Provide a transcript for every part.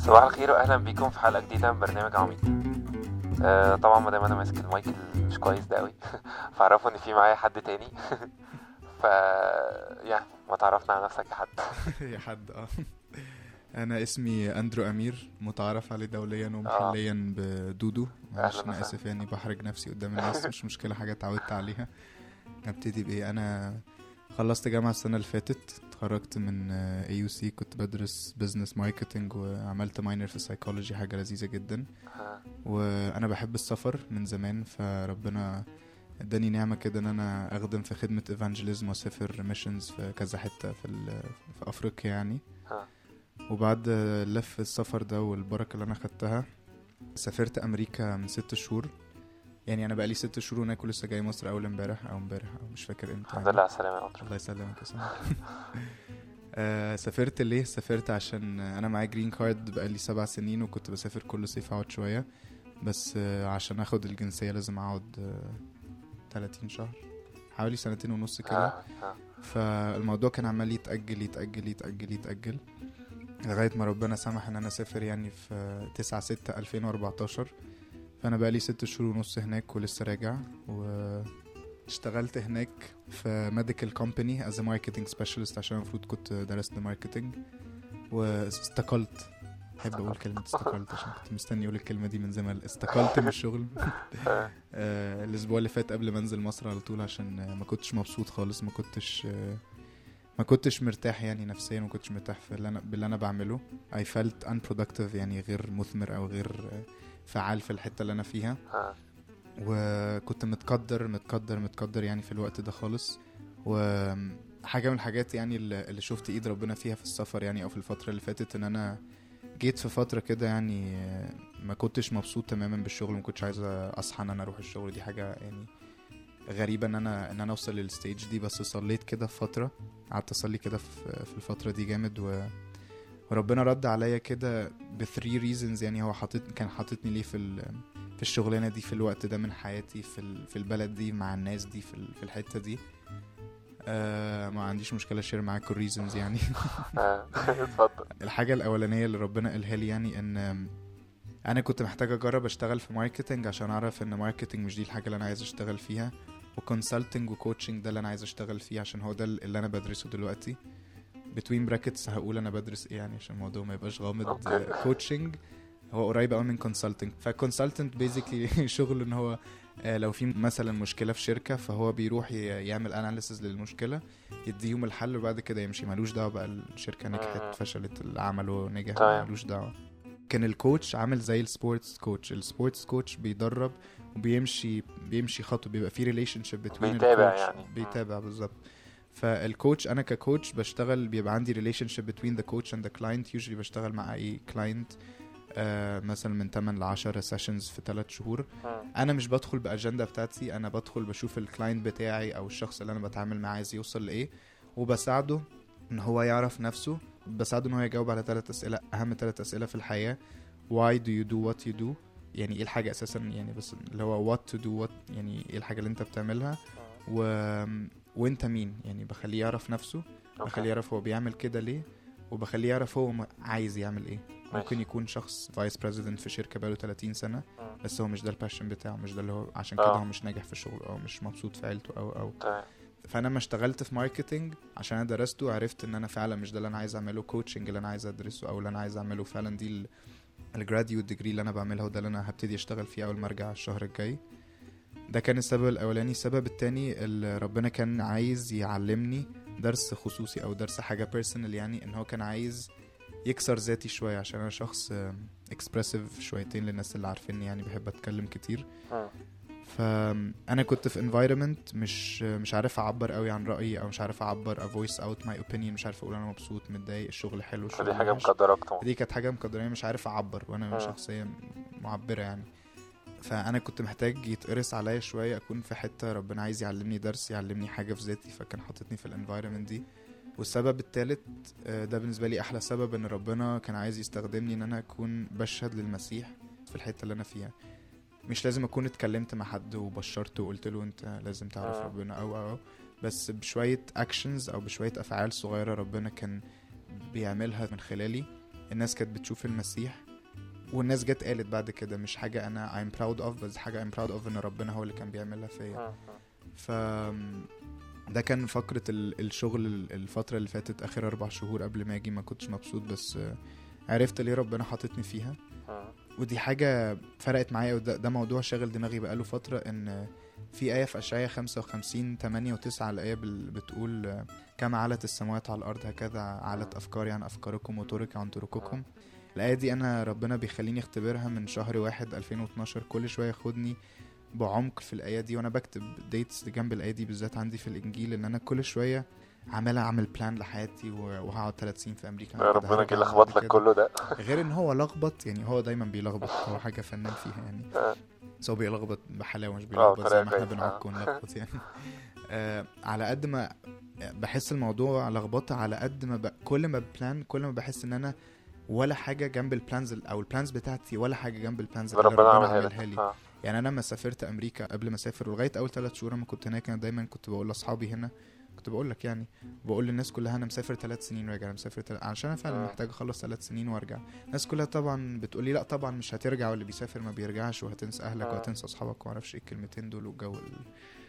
صباح الخير واهلا بيكم في حلقه جديده من برنامج عميق آه طبعا ما دام انا ماسك المايك اللي مش كويس ده قوي فعرفوا ان في معايا حد تاني ف يا ما تعرفنا على نفسك يا حد يا حد اه انا اسمي اندرو امير متعارف عليه دوليا ومحليا بدودو معلش أهلاً انا وسهلاً. اسف يعني بحرج نفسي قدام الناس مش مشكله حاجه اتعودت عليها ابتدي بايه انا خلصت جامعه السنه اللي فاتت اتخرجت من اي يو سي كنت بدرس بزنس ماركتنج وعملت ماينر في سايكولوجي حاجه لذيذه جدا آه، وانا بحب السفر من زمان فربنا اداني نعمه كده ان انا اخدم في خدمه ايفانجيليزم واسافر ميشنز في كذا حته في ال- في افريقيا يعني آه. وبعد لف السفر ده والبركه اللي انا خدتها سافرت امريكا من ست شهور يعني انا بقالي ست شهور هناك ولسه جاي مصر اول امبارح او امبارح او مش فاكر امتى الحمد يعني. لله على السلامه يا أندرو الله يسلمك يا سلام آه سافرت ليه سافرت عشان انا معايا جرين كارد بقالي سبع سنين وكنت بسافر كل صيف اقعد شويه بس آه عشان اخد الجنسيه لازم اقعد آه 30 شهر حوالي سنتين ونص كده آه، آه. فالموضوع كان عمال يتأجل يتأجل يتأجل يتأجل لغاية ما ربنا سمح ان انا اسافر يعني في 9 6 2014 فانا بقالي ست شهور ونص هناك ولسه راجع واشتغلت هناك في ميديكال كومباني از ماركتنج سبيشالست عشان المفروض كنت درست ماركتنج واستقلت احب اقول كلمة استقلت عشان كنت مستني اقول الكلمة دي من زمان استقلت من الشغل آه، آه، الاسبوع اللي فات قبل ما انزل مصر على طول عشان آه، ما كنتش مبسوط خالص ما كنتش آه، ما كنتش مرتاح يعني نفسيا ما كنتش مرتاح في اللي انا باللي انا بعمله I felt unproductive يعني غير مثمر او غير آه، فعال في الحتة اللي انا فيها آه. وكنت متقدر متقدر متقدر يعني في الوقت ده خالص وحاجة من الحاجات يعني اللي اللي شفت ايد ربنا فيها في السفر يعني او في الفترة اللي فاتت ان انا جيت في فترة كده يعني آه، ما كنتش مبسوط تماما بالشغل ما كنتش عايز اصحى ان انا اروح الشغل دي حاجة يعني غريبة ان انا ان انا اوصل للستيج دي بس صليت كده في فترة قعدت اصلي كده في في الفترة دي جامد و وربنا رد عليا كده بثري ريزونز يعني هو حاطط كان حاططني ليه في ال... في الشغلانه دي في الوقت ده من حياتي في ال... في البلد دي مع الناس دي في, ال... في الحته دي آه ما عنديش مشكله اشير معاكم الريزونز يعني آه. اتفضل الحاجه الاولانيه اللي ربنا قالها لي يعني ان انا كنت محتاج اجرب اشتغل في ماركتنج عشان اعرف ان ماركتنج مش دي الحاجه اللي انا عايز اشتغل فيها وكونسلتنج وكوتشنج ده اللي انا عايز اشتغل فيه عشان هو ده اللي انا بدرسه دلوقتي بتوين براكتس هقول انا بدرس ايه يعني عشان الموضوع ما يبقاش غامض أوكي. كوتشنج هو قريب قوي من كونسلتنج فكونسلتنت بيزيكلي شغل ان هو آه، لو في مثلا مشكله في شركه فهو بيروح ي- يعمل اناليسز للمشكله يديهم الحل وبعد كده يمشي ملوش دعوه بقى الشركه مم. نجحت فشلت العمل ونجح تمام. ملوش دعوه كان الكوتش عامل زي السبورتس كوتش السبورتس كوتش بيدرب وبيمشي بيمشي خطوه بيبقى في ريليشن شيب بين بيتابع الكوتش يعني. بيتابع بالظبط فالكوتش انا ككوتش بشتغل بيبقى عندي ريليشن شيب بين ذا كوتش اند ذا كلاينت يوجولي بشتغل مع اي كلاينت آه مثلا من 8 ل 10 سيشنز في 3 شهور مم. انا مش بدخل باجنده بتاعتي انا بدخل بشوف الكلاينت بتاعي او الشخص اللي انا بتعامل معاه عايز يوصل لايه وبساعده ان هو يعرف نفسه بساعده ان هو يجاوب على ثلاث اسئله اهم ثلاث اسئله في الحياه why do you do what you do يعني ايه الحاجه اساسا يعني بس اللي هو what to do what يعني ايه الحاجه اللي انت بتعملها و... وانت مين يعني بخليه يعرف نفسه بخليه أوكي. يعرف هو بيعمل كده ليه وبخليه يعرف هو م- عايز يعمل ايه ممكن ماشي. يكون شخص فايس بريزيدنت في شركه بقاله 30 سنه مم. بس هو مش ده الباشن بتاعه مش ده اللي هو عشان آه. كده هو مش ناجح في شغله او مش مبسوط في عيلته او او تمام فانا ما اشتغلت في ماركتنج عشان انا درسته وعرفت ان انا فعلا مش ده اللي انا عايز اعمله كوتشنج اللي انا عايز ادرسه او اللي انا عايز اعمله فعلا دي الجراديوت ديجري اللي انا بعملها وده اللي انا هبتدي اشتغل فيه اول ما ارجع الشهر الجاي ده كان السبب الاولاني السبب التاني اللي ربنا كان عايز يعلمني درس خصوصي او درس حاجه بيرسونال يعني ان هو كان عايز يكسر ذاتي شويه عشان انا شخص اكسبرسيف شويتين للناس اللي عارفيني يعني بحب اتكلم كتير مم. فانا كنت في environment مش مش عارف اعبر قوي عن رايي او مش عارف اعبر a voice out my opinion مش عارف اقول انا مبسوط متضايق الشغل حلو الشغل فدي حاجه وحش. مقدراك طبعا دي كانت حاجه مقدراني مش عارف اعبر وانا مم. شخصيه معبره يعني فانا كنت محتاج يتقرص عليا شويه اكون في حته ربنا عايز يعلمني درس يعلمني حاجه في ذاتي فكان حاططني في الانفايرمنت دي والسبب الثالث ده بالنسبه لي احلى سبب ان ربنا كان عايز يستخدمني ان انا اكون بشهد للمسيح في الحته اللي انا فيها مش لازم اكون اتكلمت مع حد وبشرته وقلت له انت لازم تعرف آه. ربنا او او أو. بس بشويه اكشنز او بشويه افعال صغيره ربنا كان بيعملها من خلالي الناس كانت بتشوف المسيح والناس جت قالت بعد كده مش حاجة أنا I'm proud of بس حاجة I'm proud of إن ربنا هو اللي كان بيعملها فيا ف ده كان فقرة ال- الشغل ال- الفترة اللي فاتت آخر أربع شهور قبل ما أجي ما كنتش مبسوط بس آه، عرفت ليه ربنا حاططني فيها ودي حاجة فرقت معايا وده ده موضوع شاغل دماغي بقاله فترة إن في آية في أشعياء 55 8 و9 الآية بال- بتقول آه، كما علت السماوات على الأرض هكذا علت أفكاري عن أفكاركم وطرقي عن طرقكم الآية دي أنا ربنا بيخليني أختبرها من شهر واحد 2012 كل شوية ياخدني بعمق في الآية دي وأنا بكتب ديتس جنب الآية دي بالذات عندي في الإنجيل إن أنا كل شوية عمال أعمل بلان لحياتي و- وهقعد ثلاث سنين في أمريكا بعد كده ربنا هرجع جه بعد لخبط لك كده. كله ده غير ان هو لخبط يعني هو دايما بيلخبط هو حاجه فنان فيها يعني آه. بس هو بيلخبط بحلاوه مش اه بيلخبط زي بطريقة ما احنا كويسة، بنعك آه. ونلخبط يعني آه على قد ما بحس الموضوع لخبطه على قد ما ب... كل ما بلان كل ما بحس ان انا ولا حاجه جنب البلانز او البلانز بتاعتي ولا حاجه جنب البلانز اللي اللي ربنا ربنا عملها عملها لك لي آه. يعني انا لما سافرت امريكا قبل ما اسافر ولغايه اول ثلاث شهور لما كنت هناك انا دايما كنت بقول لاصحابي هنا كنت بقول لك يعني بقول للناس كلها انا مسافر ثلاث سنين راجع انا مسافر تل... عشان انا فعلا آه. محتاج اخلص ثلاث سنين وارجع الناس كلها طبعا بتقول لي لا طبعا مش هترجع واللي بيسافر ما بيرجعش وهتنسى اهلك آه. وهتنسى اصحابك ومعرفش ايه الكلمتين دول والجو ال-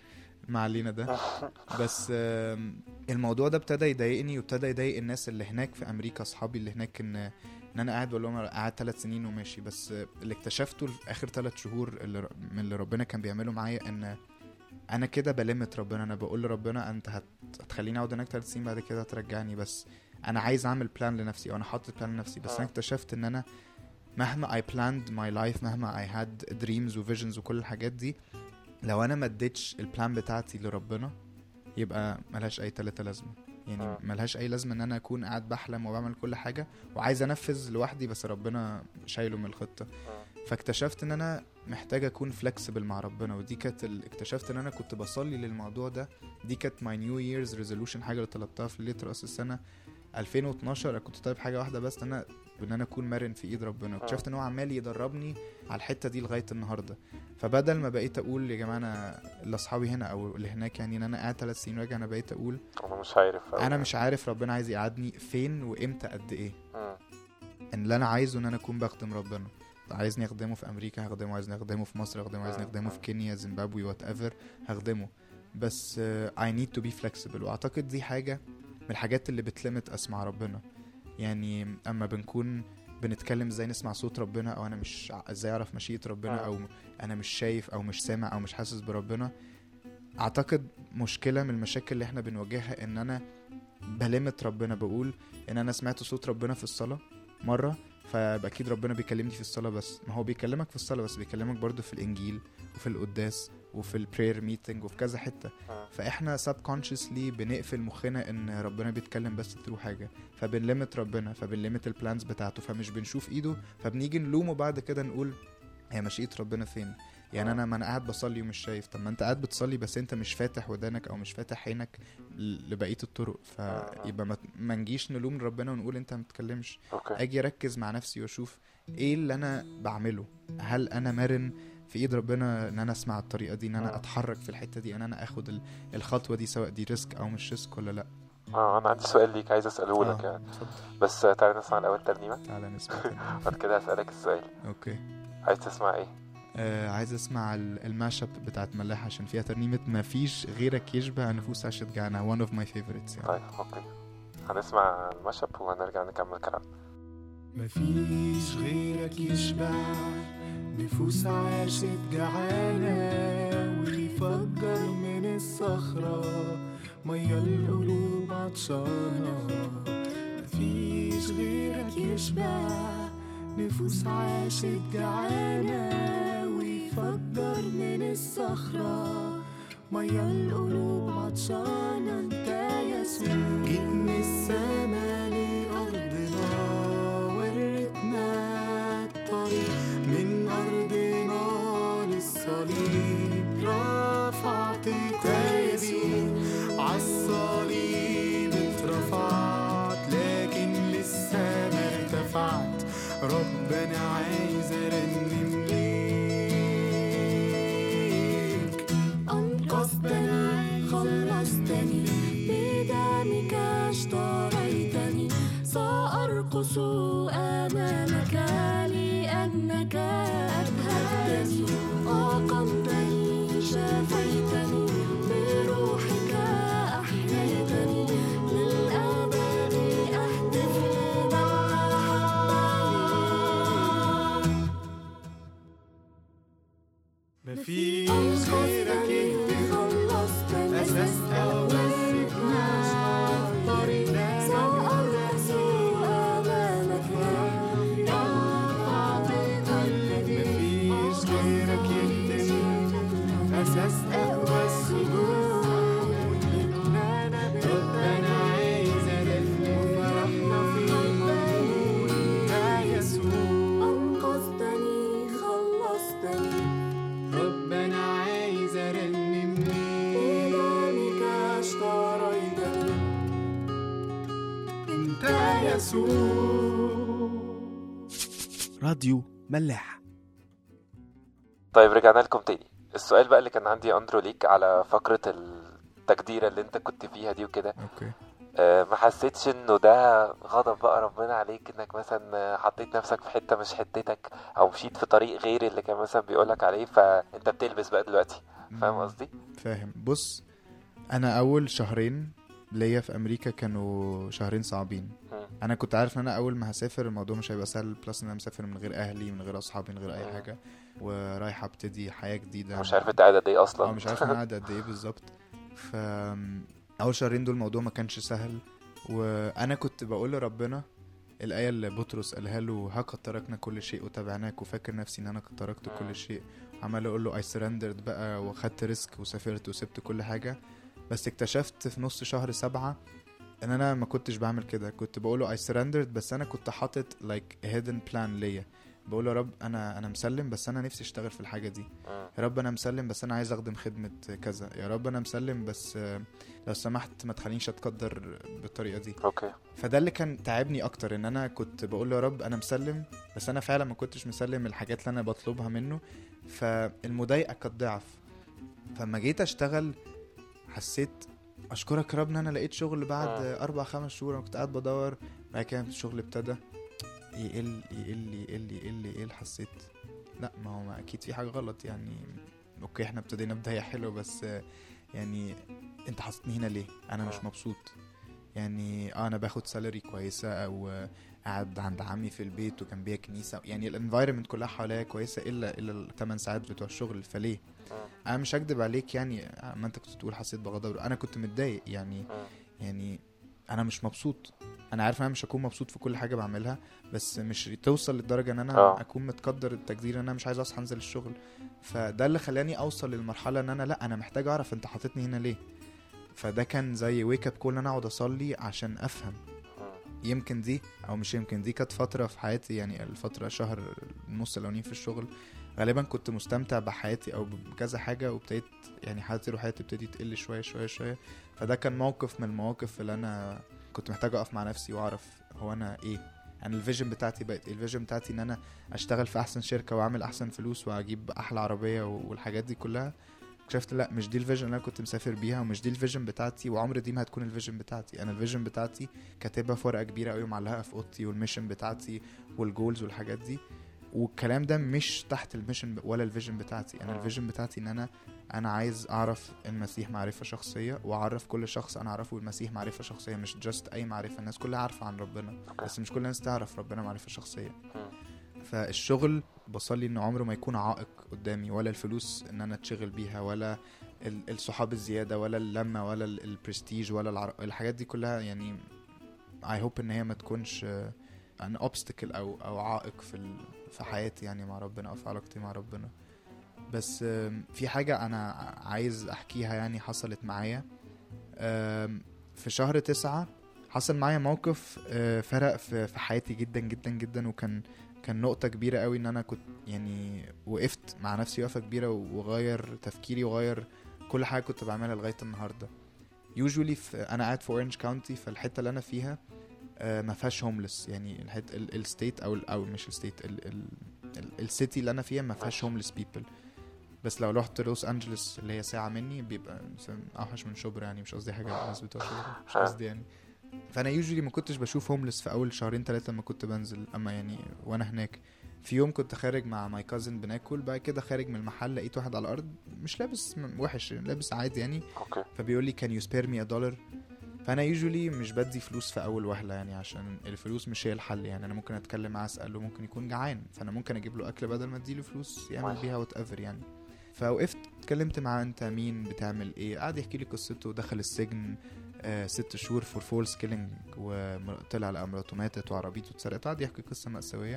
ما علينا ده بس آم، الموضوع ده ابتدى يضايقني وابتدى يضايق الناس اللي هناك في امريكا اصحابي اللي هناك ان ان انا قاعد بقول لهم أنا قاعد ثلاث سنين وماشي بس آه، اللي اكتشفته في اخر ثلاث شهور اللي ر- من اللي ربنا كان بيعمله معايا ان انا كده بلمت ربنا انا بقول لربنا انت هت... هتخليني اقعد هناك ثلاث سنين بعد كده هترجعني بس انا عايز اعمل بلان لنفسي او انا حاطط بلان لنفسي بس انا آه. اكتشفت ان انا مهما I planned my life مهما I had dreams و visions وكل الحاجات دي لو انا ما اديتش البلان بتاعتي لربنا يبقى ملهاش اي تلاتة لازمه يعني آه. ملهاش اي لازمه ان انا اكون قاعد بحلم وبعمل كل حاجه وعايز انفذ لوحدي بس ربنا شايله من الخطه فاكتشفت ان انا محتاج اكون فلكسبل مع ربنا ودي كانت ال... اكتشفت ان انا كنت بصلي للموضوع ده دي كانت ماي نيو ييرز ريزولوشن حاجه اللي طلبتها في ليله راس السنه 2012 انا كنت طالب حاجه واحده بس ان انا ان انا اكون مرن في ايد ربنا واكتشفت ان هو عمال يدربني على الحته دي لغايه النهارده فبدل ما بقيت اقول يا جماعه انا لاصحابي هنا او اللي هناك يعني ان انا قاعد ثلاث سنين راجع انا بقيت اقول انا مش عارف أوي. انا مش عارف ربنا عايز يقعدني فين وامتى قد ايه مم. ان اللي انا عايزه ان انا اكون بخدم ربنا عايزني اخدمه في امريكا هخدمه عايزني اخدمه في مصر هخدمه عايزني اخدمه في كينيا زيمبابوي وات ايفر هخدمه بس اي نيد تو بي فلكسبل واعتقد دي حاجه من الحاجات اللي بتلمت اسمع ربنا يعني اما بنكون بنتكلم ازاي نسمع صوت ربنا او انا مش ع- ازاي اعرف مشيئه ربنا آه. او انا مش شايف او مش سامع او مش حاسس بربنا اعتقد مشكله من المشاكل اللي احنا بنواجهها ان انا بلمت ربنا بقول ان انا سمعت صوت ربنا في الصلاه مره فاكيد ربنا بيكلمني في الصلاه بس ما هو بيكلمك في الصلاه بس بيكلمك برضو في الانجيل وفي القداس وفي البرير ميتنج وفي كذا حته آه. فاحنا سبكونشسلي بنقفل مخنا ان ربنا بيتكلم بس ثرو حاجه فبنلمت ربنا فبنلمت البلانز بتاعته فمش بنشوف ايده فبنيجي نلومه بعد كده نقول هي مشيئه ربنا فين يعني آه. انا ما انا قاعد بصلي ومش شايف طب ما انت قاعد بتصلي بس انت مش فاتح ودانك او مش فاتح عينك ل- لبقيه الطرق فيبقى ما- ما نجيش نلوم ربنا ونقول انت ما بتتكلمش اوكي اجي اركز مع نفسي واشوف ايه اللي انا بعمله هل انا مرن في ايد ربنا ان انا اسمع الطريقه دي ان انا آه. اتحرك في الحته دي ان انا اخد ال- الخطوه دي سواء دي ريسك او مش ريسك ولا لا اه انا عندي سؤال ليك عايز اساله لك آه، يعني اتفضل بس تعالى نسمع الاول ترنيمه تعالى نسمع تاني. بعد كده هسألك السؤال اوكي عايز تسمع ايه آه عايز اسمع ال- الماشب بتاعت ملاح عشان فيها ترنيمه ما فيش غيرك يشبع نفوس عشت جعانه one of my favorites يعني طيب اوكي هنسمع المشب وهنرجع نكمل كلام مفيش غيرك يشبع نفوس عاشت جعانة ويفجر من الصخرة مية القلوب عطشانة مفيش غيرك يشبع نفوس عاشت جعانة ويفجر من الصخرة مية القلوب عطشانة انت يسوع جيت من السما لأرضنا وريتنا الطريق من أرضنا للصليب رفعت تايبي عالصليب اترفعت لكن لسه ما ارتفعت ربنا عايز ارنم ليك أنقذتني خلصتني بدمك اشتريتني سأرقص شفيتني بروحك أحييتني للأبد أهتف لمن أحبني مفيش غيرك أنقذتني خلصتني أساس أول طريق سأرقص أمامك يا أعطي قلبي مفيش غيرك يخدم أساس أقوى السجود ربنا عايز ألف وفرحنا فيك يا يسوع أنقذتني خلصتني ربنا عايز أرنم ليك بدمك اشتريتني أنت يسوع راديو ملاح طيب رجعنا لكم تاني السؤال بقى اللي كان عندي يا اندرو ليك على فقرة التجديرة اللي انت كنت فيها دي وكده اوكي آه، ما حسيتش انه ده غضب بقى ربنا عليك انك مثلا آه، حطيت نفسك في حتة مش حتتك او مشيت في طريق غير اللي كان مثلا بيقولك عليه فانت بتلبس بقى دلوقتي فاهم مم. قصدي؟ فاهم بص انا اول شهرين ليا في امريكا كانوا شهرين صعبين مم. انا كنت عارف ان انا اول ما هسافر الموضوع مش هيبقى سهل بلس ان انا مسافر من غير اهلي من غير اصحابي من غير اي مم. حاجه ورايح ابتدي حياه جديده مش عارف انت قاعد قد ايه اصلا اه مش عارف انا قاعد قد ايه بالظبط ف اول شهرين دول الموضوع ما كانش سهل وانا كنت بقول لربنا الايه اللي بطرس قالها له ها قد تركنا كل شيء وتبعناك وفاكر نفسي ان انا قد تركت مم. كل شيء عمال اقول له اي سرندرد بقى واخدت ريسك وسافرت وسبت كل حاجه بس اكتشفت في نص شهر سبعة ان انا ما كنتش بعمل كده كنت بقول له اي سرندرد بس انا كنت حاطط لايك هيدن بلان ليا بقول له يا رب انا انا مسلم بس انا نفسي اشتغل في الحاجه دي مم. يا رب انا مسلم بس انا عايز اخدم خدمة كذا يا رب انا مسلم بس آه، لو سمحت ما تخلينيش اتقدر بالطريقة دي اوكي فده اللي كان تعبني اكتر ان انا كنت بقول له يا رب انا مسلم بس انا فعلا ما كنتش مسلم الحاجات اللي انا بطلبها منه فالمضايقة كانت ضعف فلما جيت اشتغل حسيت اشكرك يا رب ان انا لقيت شغل بعد آه. اربع خمس شهور انا كنت قاعد بدور بعد كده الشغل ابتدى يقل يقل يقل يقل يقل حسيت لا ما هو ما اكيد في حاجه غلط يعني اوكي احنا ابتدينا بدايه حلوه بس آه، يعني انت حاططني هنا ليه انا مش آه. مبسوط يعني اه انا باخد سالري كويسه او آه، قاعد عند عمي في البيت وجنبيها كنيسه يعني الانفايرمنت كلها حواليا كويسه الا الا الثمان ساعات بتوع الشغل فليه مم. انا مش هكدب عليك يعني ما انت كنت تقول حسيت بغضب انا كنت متضايق يعني مم. يعني انا مش مبسوط انا عارف ان انا مش هكون مبسوط في كل حاجه بعملها بس مش توصل للدرجه ان انا آه. اكون متقدر التقدير ان انا مش عايز اصحى انزل الشغل فده اللي خلاني اوصل للمرحله ان انا لا انا محتاج اعرف انت حاططني هنا ليه فده كان زي ويك اب كول ان انا اقعد اصلي عشان افهم مم. يمكن دي او مش يمكن دي كانت فتره في حياتي يعني الفتره شهر النص الاولاني في الشغل غالبا كنت مستمتع بحياتي او بكذا حاجه وابتديت يعني حياتي الروحيه تبتدي تقل شويه شويه شويه فده كان موقف من المواقف اللي انا كنت محتاج اقف مع نفسي واعرف هو انا ايه انا الفيجن بتاعتي بقت إيه؟ الفيجن بتاعتي ان انا اشتغل في احسن شركه واعمل احسن فلوس واجيب احلى عربيه والحاجات دي كلها اكتشفت لا مش دي الفيجن اللي انا كنت مسافر بيها ومش دي الفيجن بتاعتي وعمر دي ما هتكون الفيجن بتاعتي انا الفيجن بتاعتي كاتبها في ورقه كبيره قوي ومعلقها في اوضتي والميشن بتاعتي والجولز والحاجات دي والكلام ده مش تحت الميشن ولا الفيجن بتاعتي انا مم. الفيجن بتاعتي ان انا انا عايز اعرف المسيح معرفه شخصيه واعرف كل شخص انا اعرفه المسيح معرفه شخصيه مش جاست اي معرفه الناس كلها عارفه عن ربنا أوكي. بس مش كل الناس تعرف ربنا معرفه شخصيه مم. فالشغل بصلي انه عمره ما يكون عائق قدامي ولا الفلوس ان انا اتشغل بيها ولا ال- الصحاب الزياده ولا اللمه ولا ال- البرستيج ولا العر... الحاجات دي كلها يعني I hope ان هي ما تكونش ان obstacle او او عائق في ال... في حياتي يعني مع ربنا او في علاقتي مع ربنا بس آم، في حاجه انا عايز احكيها يعني حصلت معايا آم، في شهر تسعة حصل معايا موقف آه، فرق في في حياتي جدا جدا جدا وكان كان نقطة كبيرة قوي ان انا كنت يعني وقفت مع نفسي وقفة كبيرة وغير تفكيري وغير كل حاجة كنت بعملها لغاية النهاردة يوجولي في انا قاعد في اورنج كاونتي فالحتة اللي انا فيها آه، ما فيهاش هوملس يعني الحت الستيت او ال- او مش الستيت السيتي اللي انا فيها ما فيهاش هوملس بيبل بس لو رحت لوس انجلوس اللي هي ساعة مني بيبقى مثلا اوحش من شبرا يعني مش قصدي حاجة الناس بتوع شبرا مش قصدي يعني فانا يوجولي ما كنتش بشوف هوملس في اول شهرين ثلاثة لما كنت بنزل اما يعني وانا هناك في يوم كنت خارج مع ماي كازن بناكل بعد كده خارج من المحل لقيت واحد على الارض مش لابس م- وحش لابس عادي يعني اوكي فبيقول لي كان يو سبير مي دولار فانا يوجولي مش بدي فلوس في اول وهله يعني عشان الفلوس مش هي الحل يعني انا ممكن اتكلم معاه اساله ممكن يكون جعان فانا ممكن اجيب له اكل بدل ما اديله فلوس يعمل ماشي. بيها وات ايفر يعني فوقفت اتكلمت معاه انت مين بتعمل ايه قعد يحكي لي قصته دخل السجن آه ست شهور فور فولس كيلينج وطلع على مراته ماتت وعربيته اتسرقت قعد يحكي قصه مأساويه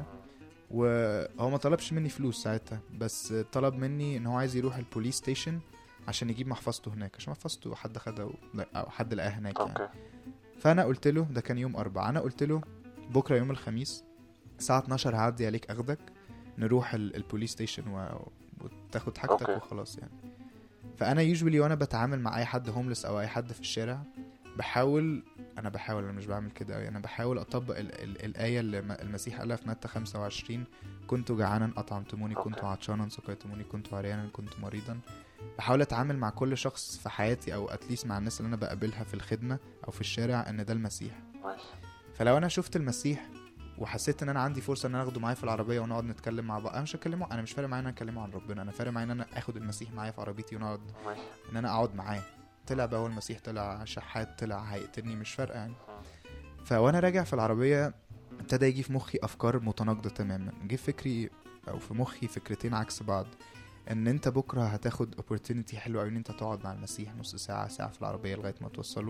وهو ما طلبش مني فلوس ساعتها بس طلب مني ان هو عايز يروح البوليس ستيشن عشان يجيب محفظته هناك عشان محفظته حد خدها و... لا، او حد لقاها هناك يعني اوكي فانا قلت له ده كان يوم أربعة انا قلت له بكره يوم الخميس الساعه 12 هعدي عليك اخدك نروح ال- البوليس ستيشن و... وتاخد حاجتك أوكي. وخلاص يعني فانا يوجولي وانا بتعامل مع اي حد هوملس او اي حد في الشارع بحاول انا بحاول انا مش بعمل كده قوي انا بحاول اطبق ال... ال... الايه اللي م- المسيح قالها في متى 25 كنت جعانا اطعمتموني كنت أوكي. عطشانا سقيتموني كنت عريانا كنت مريضا بحاول اتعامل مع كل شخص في حياتي او اتليست مع الناس اللي انا بقابلها في الخدمه او في الشارع ان ده المسيح ماشي فلو انا شفت المسيح وحسيت ان انا عندي فرصه ان انا اخده معايا في العربيه ونقعد نتكلم مع بعض انا مش هكلمه انا مش فارق معايا ان انا اكلمه عن ربنا انا فارق معايا ان انا اخد المسيح معايا في عربيتي ونقعد ماشي ان انا اقعد معاه طلع بقى هو المسيح طلع شحات طلع هيقتلني مش فارقه يعني فوانا راجع في العربيه ابتدى يجي في مخي افكار متناقضه تماما جه في فكري او في مخي فكرتين عكس بعض ان انت بكره هتاخد opportunity حلوه قوي ان انت تقعد مع المسيح نص ساعه ساعه في العربيه لغايه ما توصله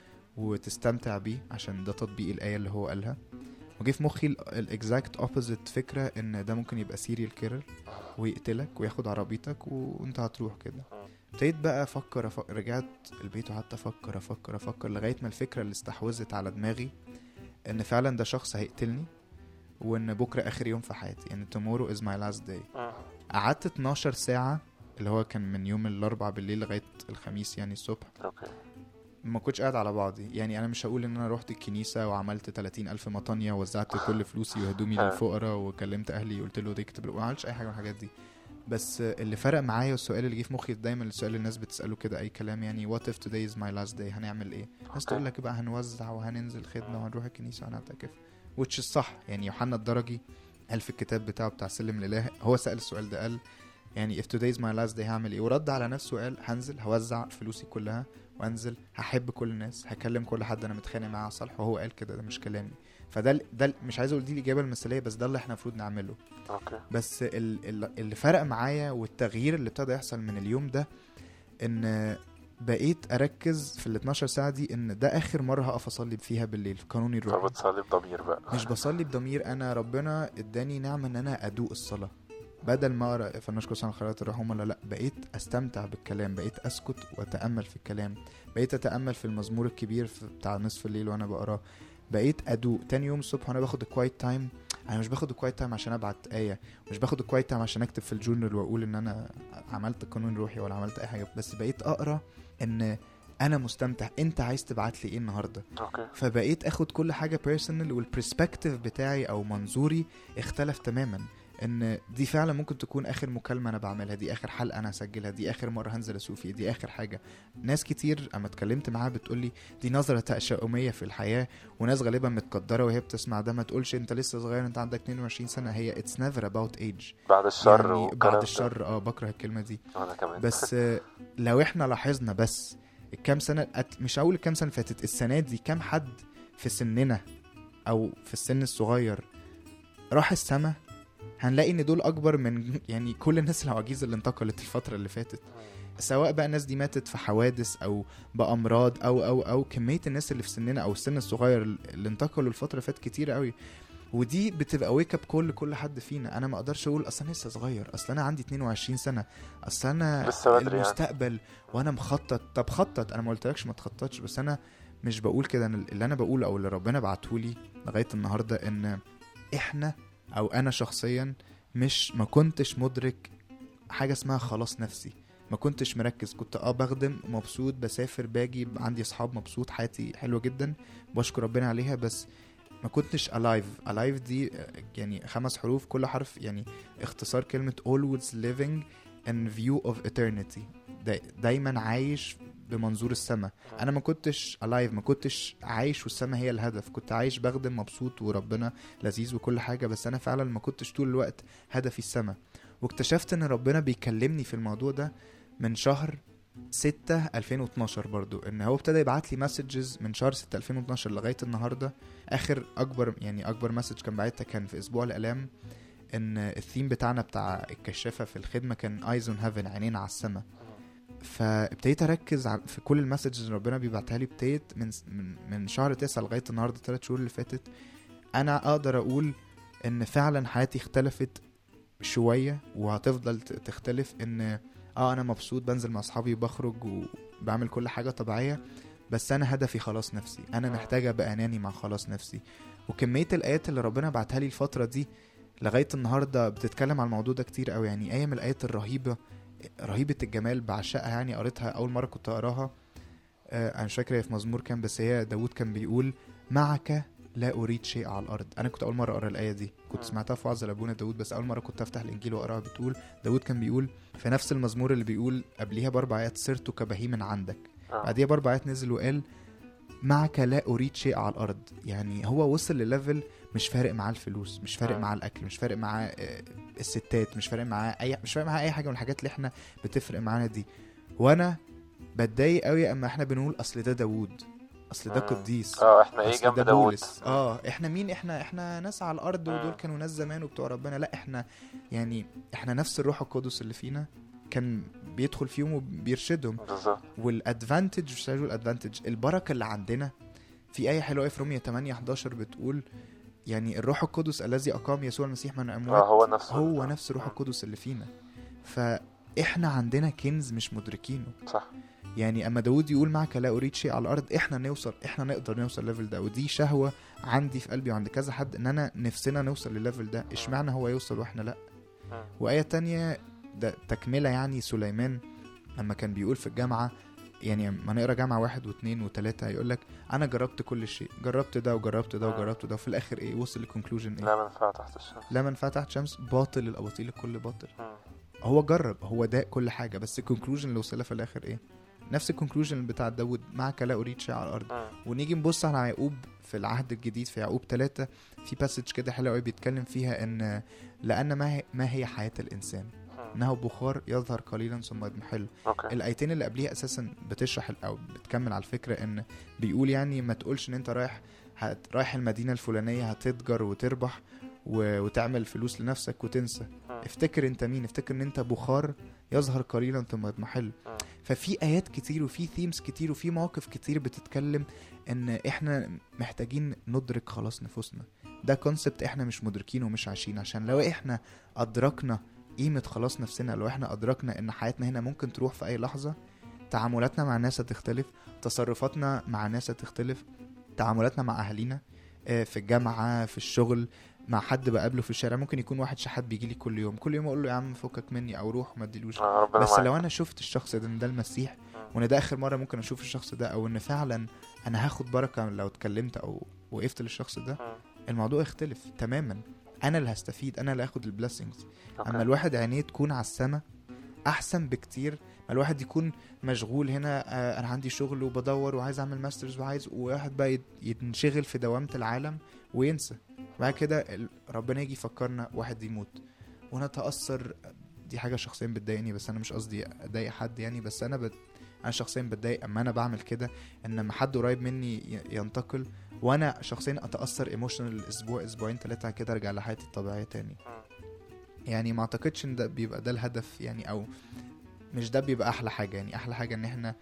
وتستمتع بيه عشان ده تطبيق الايه اللي هو قالها وجه في مخي الاكزاكت اوبوزيت فكره ان ده ممكن يبقى سيريال كيرر ويقتلك وياخد عربيتك و- وانت هتروح كده ابتديت بقى افكر أفكر رجعت البيت وقعدت افكر افكر افكر لغايه ما الفكره اللي استحوذت على دماغي ان فعلا ده شخص هيقتلني وان بكره اخر يوم في حياتي ان tomorrow is my last day مم. قعدت 12 ساعه اللي هو كان من يوم الاربع بالليل لغايه الخميس يعني الصبح اوكي ما كنتش قاعد على بعضي يعني انا مش هقول ان انا رحت الكنيسه وعملت 30 الف مطانيه ووزعت كل فلوسي وهدومي آه. للفقراء وكلمت اهلي قلت له تكتب ما عملتش اي حاجه من الحاجات دي بس اللي فرق معايا والسؤال اللي جه في مخي دايما السؤال اللي الناس بتساله كده اي كلام يعني what if today is my last day هنعمل ايه الناس أوكي. تقول لك بقى هنوزع وهننزل خدمه وهنروح الكنيسه وهنعتكف which is صح يعني يوحنا الدرجي قال في الكتاب بتاعه بتاع سلم الاله هو سال السؤال ده قال يعني if today is my last day هعمل ايه ورد على نفسه وقال هنزل هوزع فلوسي كلها وانزل هحب كل الناس هكلم كل حد انا متخانق معاه على صالح وهو قال كده ده مش كلامي فده ال- ده ال- مش عايز اقول دي الاجابه المثاليه بس ده اللي احنا المفروض نعمله اوكي بس ال- ال- اللي فرق معايا والتغيير اللي ابتدى يحصل من اليوم ده ان بقيت اركز في ال 12 ساعه دي ان ده اخر مره هقف اصلي فيها بالليل في قانوني الروحي فبتصلي بضمير بقى مش بصلي بضمير انا ربنا اداني نعمه ان انا ادوق الصلاه بدل ما اقرا فلنشكر سبحانه خيرات الرحوم ولا لا بقيت استمتع بالكلام بقيت اسكت واتامل في الكلام بقيت اتامل في المزمور الكبير في بتاع نصف الليل وانا بقراه بقيت ادوق تاني يوم الصبح وانا باخد الكوايت تايم انا مش باخد الكوايت تايم عشان ابعت ايه مش باخد الكوايت تايم عشان اكتب في الجورنال واقول ان انا عملت قانون روحي ولا عملت اي حاجه بس بقيت اقرا ان انا مستمتع انت عايز تبعت لي ايه النهارده اوكي فبقيت اخد كل حاجه بيرسونال والبرسبكتيف بتاعي او منظوري اختلف تماما ان دي فعلا ممكن تكون اخر مكالمه انا بعملها دي اخر حلقه انا هسجلها دي اخر مره هنزل اسوق فيها دي اخر حاجه ناس كتير اما اتكلمت معاها بتقولي دي نظره تشاؤميه في الحياه وناس غالبا متقدره وهي بتسمع ده ما تقولش انت لسه صغير انت عندك 22 سنه هي اتس نيفر اباوت ايج بعد الشر يعني والكلام بعد ده. الشر اه بكره الكلمه دي انا كمان بس آه، لو احنا لاحظنا بس الكام سنه أت- مش هقول الكام سنه فاتت السنه دي كام حد في سننا او في السن الصغير راح السما هنلاقي ان دول اكبر من يعني كل الناس العواجيز اللي انتقلت الفتره اللي فاتت سواء بقى الناس دي ماتت في حوادث او بامراض او او او كميه الناس اللي في سننا او السن الصغير اللي انتقلوا الفتره اللي فاتت كتير قوي ودي بتبقى ويك اب كل كل حد فينا انا ما اقدرش اقول اصل انا لسه صغير اصل انا عندي 22 سنه اصل انا لسه بدري يعني. المستقبل وانا مخطط طب خطط انا ما قلتلكش ما تخططش بس انا مش بقول كده أنا اللي انا بقوله او اللي ربنا بعتهولي لغايه النهارده ان احنا او انا شخصيا مش ما كنتش مدرك حاجه اسمها خلاص نفسي ما كنتش مركز كنت اه بخدم مبسوط بسافر باجي عندي اصحاب مبسوط حياتي حلوه جدا بشكر ربنا عليها بس ما كنتش alive alive دي آه، يعني خمس حروف كل حرف يعني اختصار كلمة always living in view of eternity دا دايما عايش بمنظور السماء انا ما كنتش الايف ما كنتش عايش والسما هي الهدف كنت عايش بخدم مبسوط وربنا لذيذ وكل حاجه بس انا فعلا ما كنتش طول الوقت هدفي السما واكتشفت ان ربنا بيكلمني في الموضوع ده من شهر 6 2012 برضو ان هو ابتدى يبعت لي مسجز من شهر 6 2012 لغايه النهارده اخر اكبر يعني اكبر مسج كان بعتها كان في اسبوع الالام ان الثيم بتاعنا بتاع الكشافه في الخدمه كان ايز اون هيفن عينين على السما فابتديت اركز على- في كل المسجز اللي ربنا بيبعتها لي ابتديت من من من شهر تسعة لغايه النهارده ثلاث شهور اللي فاتت انا اقدر اقول ان فعلا حياتي اختلفت شويه وهتفضل ت- تختلف ان اه انا مبسوط بنزل مع اصحابي وبخرج وبعمل كل حاجه طبيعيه بس انا هدفي خلاص نفسي انا محتاج ابقى اناني مع خلاص نفسي وكميه الايات اللي ربنا بعتها لي الفتره دي لغايه النهارده بتتكلم على الموضوع ده كتير قوي يعني ايه من الايات الرهيبه رهيبه الجمال بعشقها يعني قريتها اول مره كنت اقراها آه انا مش فاكر هي في مزمور كام بس هي داوود كان بيقول معك لا اريد شيء على الارض انا كنت اول مره اقرا الايه دي كنت مم. سمعتها في وعظ لابونا داوود بس اول مره كنت افتح الانجيل واقراها بتقول داوود كان بيقول في نفس المزمور اللي بيقول قبليها باربع ايات صرت كبهيم عندك آه. بعديها باربع ايات نزل وقال معك لا اريد شيء على الارض يعني هو وصل لليفل مش فارق معاه الفلوس مش فارق مم. معاه الاكل مش فارق معاه آه، الستات مش فارق معاه اي مش فارق معاه اي حاجه من الحاجات اللي احنا بتفرق معانا دي وانا بتضايق قوي اما احنا بنقول اصل ده داوود اصل ده مم. قديس اه احنا ايه أصل جنب ده داوود بولس اه احنا مين احنا احنا ناس على الارض ودول مم. كانوا ناس زمان وبتوع ربنا لا احنا يعني احنا نفس الروح القدس اللي فينا كان بيدخل فيهم وبيرشدهم بالظبط والادفانتج مش عايز اقول الادفانتج البركه اللي عندنا في ايه حلوه أوي في رومية 8 11 بتقول يعني الروح القدس الذي اقام يسوع المسيح من اه الاموات هو نفسه هو نفس الروح مم. القدس اللي فينا فاحنا عندنا كنز مش مدركينه صح يعني اما داود يقول معك لا اريد شيء على الارض احنا نوصل احنا نقدر نوصل الليفل ده ودي شهوه عندي في قلبي وعند كذا حد ان انا نفسنا نوصل للليفل ده اشمعنى هو يوصل واحنا لا مم. وآية تانية ده تكملة يعني سليمان لما كان بيقول في الجامعة يعني ما نقرا جامعة واحد واثنين وثلاثة هيقول لك أنا جربت كل شيء جربت ده وجربت ده آه. وجربت ده وفي الآخر إيه وصل للكونكلوجن إيه لا منفعة تحت الشمس لا منفعة تحت شمس باطل الأباطيل الكل باطل مم. هو جرب هو ده كل حاجة بس الكونكلوجن اللي وصلها في الآخر إيه نفس الكونكلوجن بتاع داود معك لا أريد شيء على الأرض مم. ونيجي نبص على يعقوب في العهد الجديد في يعقوب ثلاثة في باسج كده حلو قوي بيتكلم فيها ان لان ما هي, ما هي حياة الانسان مم. انه بخار يظهر قليلا ثم يضمحل اوكي الايتين اللي قبليها اساسا بتشرح ال- او بتكمل على الفكره ان بيقول يعني ما تقولش ان انت رايح هت رايح المدينه الفلانيه هتتجر وتربح و... وتعمل فلوس لنفسك وتنسى مم. افتكر انت مين افتكر ان انت بخار يظهر قليلا ثم يضمحل مم. ففي ايات كتير وفي ثيمز كتير وفي مواقف كتير بتتكلم ان احنا محتاجين ندرك خلاص نفوسنا ده كونسبت احنا مش مدركينه ومش عايشين عشان لو احنا ادركنا قيمة خلاص نفسنا لو احنا ادركنا ان حياتنا هنا ممكن تروح في اي لحظة تعاملاتنا مع الناس هتختلف تصرفاتنا مع الناس هتختلف تعاملاتنا مع اهالينا آه، في الجامعة في الشغل مع حد بقابله في الشارع ممكن يكون واحد شحات بيجي لي كل يوم كل يوم اقول له يا عم فكك مني او روح ما اديلوش آه ربنا بس معاك. لو انا شفت الشخص ده ان ده المسيح مم. وان ده اخر مره ممكن اشوف الشخص ده او ان فعلا انا هاخد بركه لو اتكلمت او وقفت للشخص ده مم. الموضوع يختلف تماما انا اللي هستفيد انا اللي هاخد البلessings أوكي. اما الواحد عينيه تكون على السما احسن بكتير ما الواحد يكون مشغول هنا آه انا عندي شغل وبدور وعايز اعمل ماسترز وعايز وواحد بقى يت- ينشغل في دوامه العالم وينسى بعد كده ال- ربنا يجي يفكرنا واحد يموت ونتاثر دي حاجه شخصيا بتضايقني بس انا مش قصدي اضايق حد يعني بس انا بت... انا شخصيا بتضايق اما انا بعمل كده ان لما حد قريب مني ي- ينتقل وانا شخصيا اتاثر ايموشنال اسبوع اسبوعين ثلاثه كده ارجع لحياتي الطبيعيه تاني يعني ما اعتقدش ان ده بيبقى ده الهدف يعني او مش ده بيبقى احلى حاجه يعني احلى حاجه ان احنا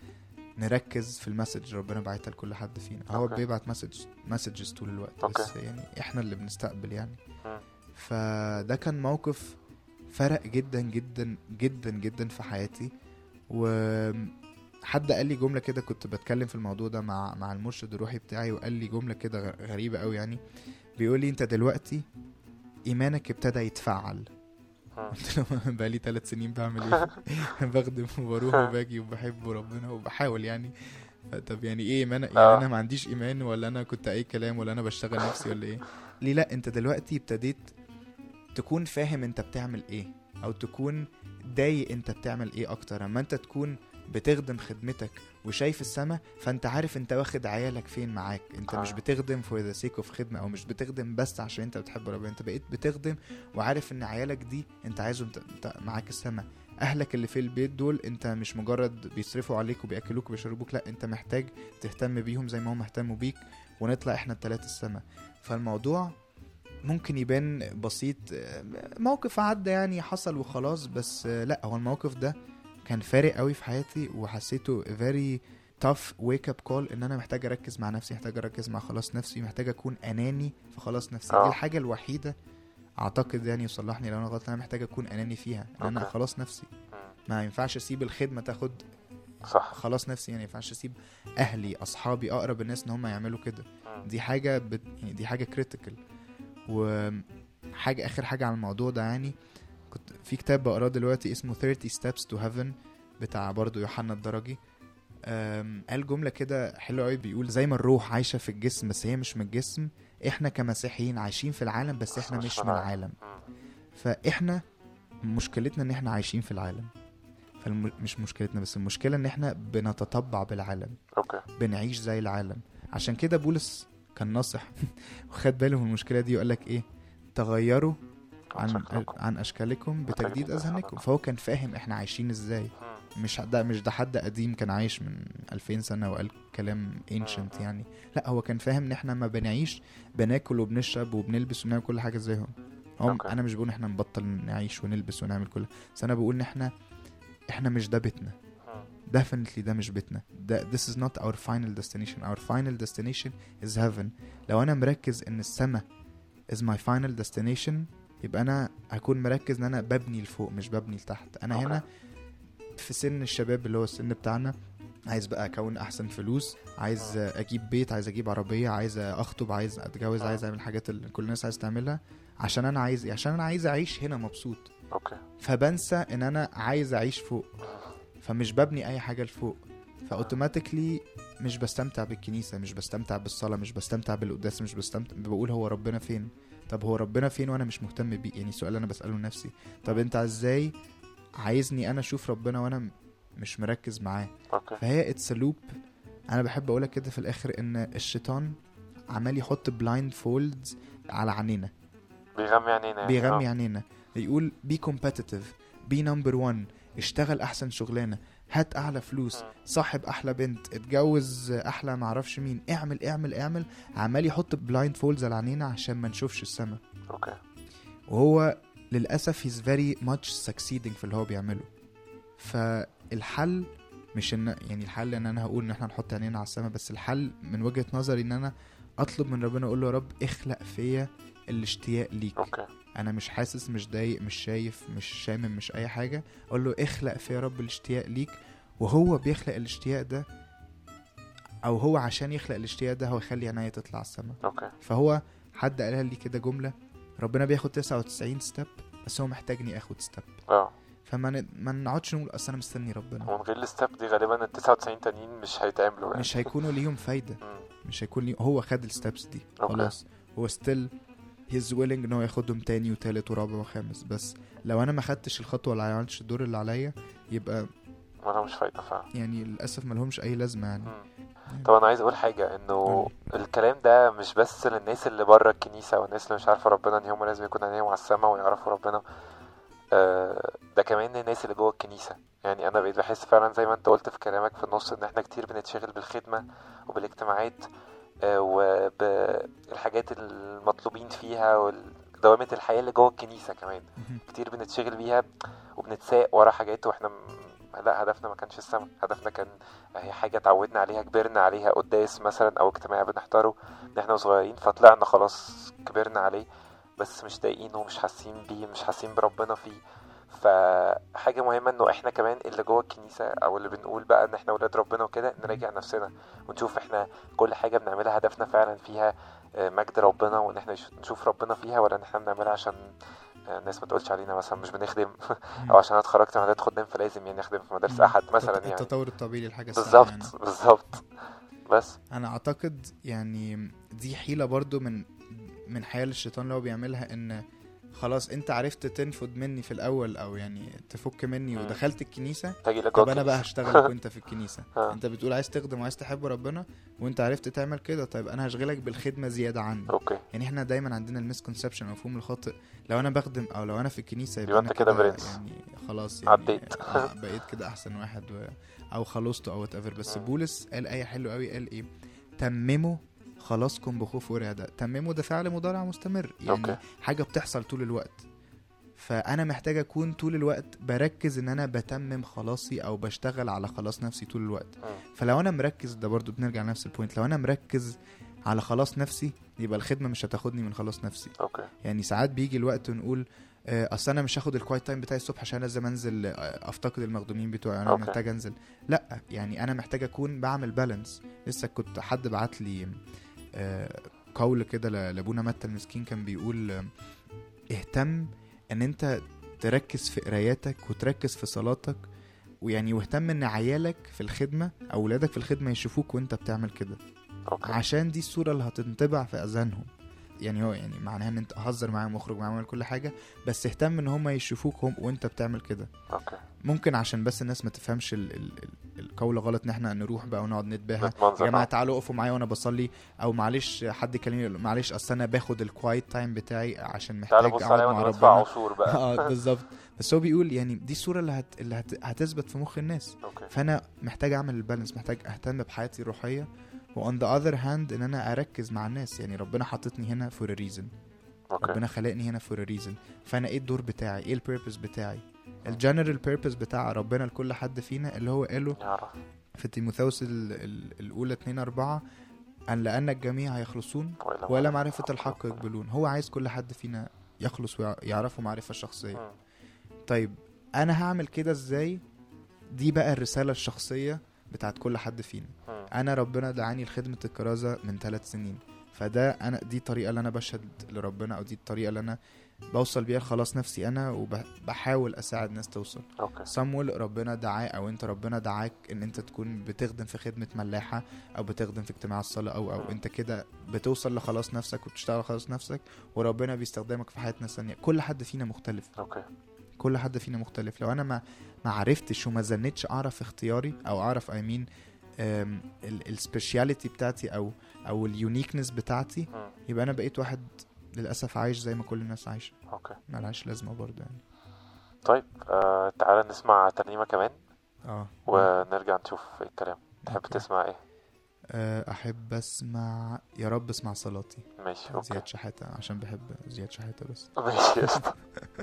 نركز في المسج ربنا بعتها لكل حد فينا هو أوكي. بيبعت مسج مسجز طول الوقت أوكي. بس يعني احنا اللي بنستقبل يعني مم. فده كان موقف فرق جدا جدا جدا جدا في حياتي وحد قال لي جمله كده كنت بتكلم في الموضوع ده مع مع المرشد الروحي بتاعي وقال لي جمله كده غ- غريبه قوي يعني بيقول لي انت دلوقتي ايمانك ابتدى يتفعل مم. قلت له بقالي ثلاث سنين بعمل ايه بخدم وبروح وباجي وبحب ربنا وبحاول يعني طب يعني ايه ايمان يعني آه. انا ما عنديش ايمان ولا انا كنت اي كلام ولا انا بشتغل نفسي ولا ايه ليه لا انت دلوقتي ابتديت تكون فاهم انت بتعمل ايه او تكون ضايق انت بتعمل ايه اكتر اما انت تكون بتخدم خدمتك وشايف السما فانت عارف انت واخد عيالك فين معاك انت مش آه. بتخدم فور ذا سيك اوف خدمه او مش بتخدم بس عشان انت بتحب ربنا انت بقيت بتخدم وعارف ان عيالك دي انت عايزهم ت- انت معاك السما اهلك اللي في البيت دول انت مش مجرد بيصرفوا عليك وبياكلوك وبيشربوك لا انت محتاج تهتم بيهم زي ما هم اهتموا بيك ونطلع احنا التلاتة السما فالموضوع ممكن يبان بسيط آه، موقف عدى يعني حصل وخلاص بس آه، لا هو الموقف ده كان فارق قوي في حياتي وحسيته very tough wake up call ان انا محتاج اركز مع نفسي محتاج اركز مع خلاص نفسي محتاج اكون اناني في خلاص نفسي دي آه. الحاجه الوحيده اعتقد يعني يصلحني لو انا غلط انا محتاج اكون اناني فيها ان انا أوكي. خلاص نفسي مم. ما ينفعش اسيب الخدمه تاخد صح خلاص نفسي يعني ما ينفعش اسيب اهلي اصحابي اقرب الناس ان هم يعملوا كده مم. دي حاجه بت... يعني دي حاجه كريتيكال وحاجه اخر حاجه على الموضوع ده يعني كنت في كتاب بقراه دلوقتي اسمه 30 steps to heaven بتاع برضو يوحنا الدرجي أم، قال جمله كده حلوه قوي بيقول زي ما الروح عايشه في الجسم بس هي مش من الجسم احنا كمسيحيين عايشين في العالم بس احنا بس مش مش من من العالم مم. فاحنا مشكلتنا ان احنا عايشين في العالم فمش مشكلتنا بس المشكله ان احنا بنتطبع بالعالم اوكي بنعيش زي العالم عشان كده بولس كان ناصح وخد باله من المشكله دي وقال لك ايه تغيروا عن شكلكم. عن اشكالكم بتجديد بتجديد اذهانكم أذهانكم. فهو كان فاهم احنا عايشين ازاي مم. مش ده مش ده حد قديم كان عايش من 2000 سنه وقال كلام ancient يعني لا هو كان فاهم ان احنا ما بنعيش بناكل وبنشرب وبنلبس ونعمل كل حاجه زيهم هم أوكي. انا مش بقول احنا نبطل نعيش ونلبس ونعمل كل بس انا بقول ان احنا احنا مش ده بيتنا مم. definitely ده مش بيتنا ده this is not our final destination our final destination is heaven لو انا مركز ان السما is my final destination يبقى انا هكون مركز ان انا ببني لفوق مش ببني لتحت انا أوكي. هنا في سن الشباب اللي هو السن بتاعنا عايز بقى اكون احسن فلوس عايز اجيب بيت عايز اجيب عربيه عايز اخطب عايز اتجوز آه. عايز اعمل الحاجات اللي كل الناس عايز تعملها عشان انا عايز إيه؟ عشان انا عايز اعيش هنا مبسوط اوكي فبنسى ان انا عايز اعيش فوق فمش ببني اي حاجه لفوق فاوتوماتيكلي مش بستمتع بالكنيسه مش بستمتع بالصلاه مش بستمتع بالقداس مش بستمتع بقول هو ربنا فين طب هو ربنا فين وانا مش مهتم بيه يعني سؤال انا بساله لنفسي طب انت ازاي عايزني انا اشوف ربنا وانا م- مش مركز معاه اوكي فهي اتس لوب انا بحب اقولها كده في الاخر ان الشيطان عمال يحط بلايند فولدز على عينينا بيغمي عينينا يعني. بيغمي آه. عينينا يقول بي كومبتيتيف بي نمبر 1 اشتغل احسن شغلانه هات اعلى فلوس مم. صاحب احلى بنت اتجوز احلى معرفش مين اعمل اعمل اعمل عمال يحط بلايند فولز على عينينا عشان ما نشوفش السما اوكي وهو للاسف he's very much succeeding في اللي هو بيعمله فالحل مش ان يعني الحل ان انا هقول ان احنا نحط عينينا على السما بس الحل من وجهة نظري ان انا اطلب من ربنا اقول له يا رب اخلق فيا الاشتياق ليك اوكي انا مش حاسس مش ضايق مش شايف مش شامم مش اي حاجه اقول له اخلق في يا رب الاشتياق ليك وهو بيخلق الاشتياق ده او هو عشان يخلق الاشتياق ده هو يخلي عينيا تطلع السما اوكي فهو حد قالها لي كده جمله ربنا بياخد 99 ستيب بس هو محتاجني اخد ستيب اه فما ن... ما نقعدش نقول اصل انا مستني ربنا ومن غير الستep دي غالبا ال 99 تانيين مش هيتعملوا يعني مش هيكونوا ليهم فايده مم. مش هيكون ليه هو خد الستبس دي أوكي. خلاص هو ستيل هيز ويلنج ان هو ياخدهم تاني وتالت ورابع وخامس بس لو انا ما خدتش الخطوه ولا عملتش الدور اللي عليا يبقى ما لهمش فايدة فعلا يعني للاسف ما لهمش اي لازمه يعني مم. طب انا عايز اقول حاجة انه قولي. الكلام ده مش بس للناس اللي بره الكنيسة والناس اللي مش عارفة ربنا ان هم لازم يكون عينيهم على السما ويعرفوا ربنا آه، ده كمان الناس اللي جوه الكنيسة يعني انا بقيت بحس فعلا زي ما انت قلت في كلامك في النص ان احنا كتير بنتشغل بالخدمة وبالاجتماعات آه، وبالحاجات المطلوبين فيها ودوامة الحياة اللي جوه الكنيسة كمان مهم. كتير بنتشغل بيها وبنتساق ورا حاجات واحنا م... لا هدفنا ما كانش السما هدفنا كان هي حاجة اتعودنا عليها كبرنا عليها قداس مثلا او اجتماع بنحضره من احنا صغيرين فطلعنا خلاص كبرنا عليه بس مش ضايقينه ومش حاسين بيه مش حاسين بربنا فيه فحاجة مهمة انه احنا كمان اللي جوه الكنيسة او اللي بنقول بقى ان احنا ولاد ربنا وكده نراجع نفسنا ونشوف احنا كل حاجة بنعملها هدفنا فعلا فيها آه، مجد ربنا وان احنا نش- نشوف ربنا فيها ولا ان احنا بنعملها عشان آه، الناس ما تقولش علينا مثلا مش بنخدم او عشان انا اتخرجت من مدرسة خدام فلازم يعني اخدم في مدارس احد مثلا التط- يعني التطور الطبيعي للحاجه السهلة بالظبط يعني. بالظبط بس انا اعتقد يعني دي حيله برضو من من حيل الشيطان اللي هو بيعملها ان خلاص انت عرفت تنفض مني في الاول او يعني تفك مني مم. ودخلت الكنيسه تجي لك طب انا بقى هشتغلك وانت في الكنيسه آه. انت بتقول عايز تخدم وعايز تحب ربنا وانت عرفت تعمل كده طيب انا هشغلك بالخدمه زياده عني اوكي يعني احنا دايما عندنا المسكونسبشن المفهوم الخاطئ لو انا بخدم او لو انا في الكنيسه يبقى أنا انت كده برنس. يعني خلاص يعني عديت. آه، بقيت كده احسن واحد و... او خلصته او وات ايفر بس مم. بولس قال ايه حلوه قوي قال ايه تمموا خلاصكم بخوف ورعدة تمموا ده فعل مضارع مستمر يعني أوكي. حاجه بتحصل طول الوقت فانا محتاج اكون طول الوقت بركز ان انا بتمم خلاصي او بشتغل على خلاص نفسي طول الوقت مم. فلو انا مركز ده برضو بنرجع لنفس البوينت لو انا مركز على خلاص نفسي يبقى الخدمه مش هتاخدني من خلاص نفسي اوكي يعني ساعات بيجي الوقت ونقول آه، اصل انا مش هاخد الكوايت تايم بتاعي الصبح عشان لازم انزل آه، افتقد المخدومين بتوعي انا أوكي. محتاج انزل لا يعني انا محتاج اكون بعمل بالانس لسه كنت حد بعت لي آه، قول كده ل- لابونا متى المسكين كان بيقول آه، اهتم ان انت تركز في قراياتك وتركز في صلاتك ويعني واهتم ان عيالك في الخدمه او ولادك في الخدمه يشوفوك وانت بتعمل كده اوكي عشان دي الصورة اللي هتنطبع في أذهانهم يعني هو يعني معناها ان انت هزر معاهم واخرج معاهم واعمل كل حاجة بس اهتم ان هم يشوفوك هم وانت بتعمل كده اوكي ممكن عشان بس الناس ما تفهمش ال ال ال القول غلط ان احنا نروح بقى ونقعد نتباهى نتمنظر يا جماعه آه. تعالوا اقفوا معايا وانا بصلي او معلش حد يكلمني يقول معلش اصل انا باخد الكوايت تايم بتاعي عشان محتاج تعالى بص اقعد عليا مع وانا بدفع ربنا عشور بقى اه بالظبط بس هو بيقول يعني دي الصوره اللي هت... اللي هت... هتثبت في مخ الناس اوكي فانا محتاج اعمل البالانس محتاج اهتم بحياتي الروحيه وان ذا اذر هاند ان انا اركز مع الناس يعني ربنا حاططني هنا فور ا ريزن اوكي ربنا خلقني هنا فور ا ريزن فانا ايه الدور بتاعي ايه البيربز بتاعي الجنرال بيربز بتاع ربنا لكل حد فينا اللي هو قاله يعرف في تيموثاوس ال- ال- الاولى 2 4 ان لان الجميع هيخلصون ولا ولا معرفه الحق يقبلون هو عايز كل حد فينا يخلص ويعرفه معرفه شخصيه مم. طيب انا هعمل كده ازاي دي بقى الرساله الشخصيه بتاعت كل حد فينا مم. انا ربنا دعاني لخدمه الكرازه من ثلاث سنين فده انا دي الطريقه اللي انا بشهد لربنا او دي الطريقه اللي انا بوصل بيها لخلاص نفسي انا وبحاول اساعد ناس توصل اوكي صامويل ربنا دعاه او انت ربنا دعاك ان انت تكون بتخدم في خدمه ملاحه او بتخدم في اجتماع الصلاه او او انت كده بتوصل لخلاص نفسك وبتشتغل خلاص نفسك وربنا بيستخدمك في حياه ناس ثانيه كل حد فينا مختلف اوكي كل حد فينا مختلف لو انا ما ما عرفتش وما زنتش اعرف اختياري او اعرف اي مين السبيشاليتي بتاعتي او او اليونيكنس بتاعتي مم. يبقى انا بقيت واحد للاسف عايش زي ما كل الناس عايشه اوكي ملهاش لازمه برضه يعني طيب آه تعالى نسمع ترنيمة كمان اه ونرجع نشوف الكلام تحب أوكي. تسمع ايه آه، احب اسمع يا رب اسمع صلاتي ماشي اوكي زياد شحاته عشان بحب زياد شحاته بس ماشي قشطة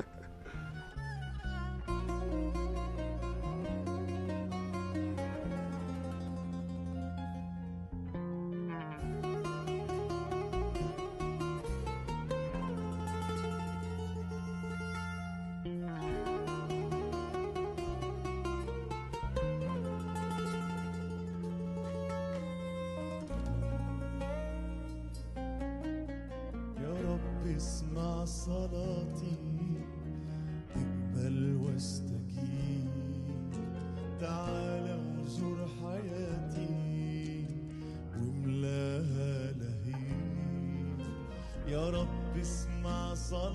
يا رب اسمع صلاتي اقبل واستجيب تعال وزور حياتي واملاها لهيب يا رب اسمع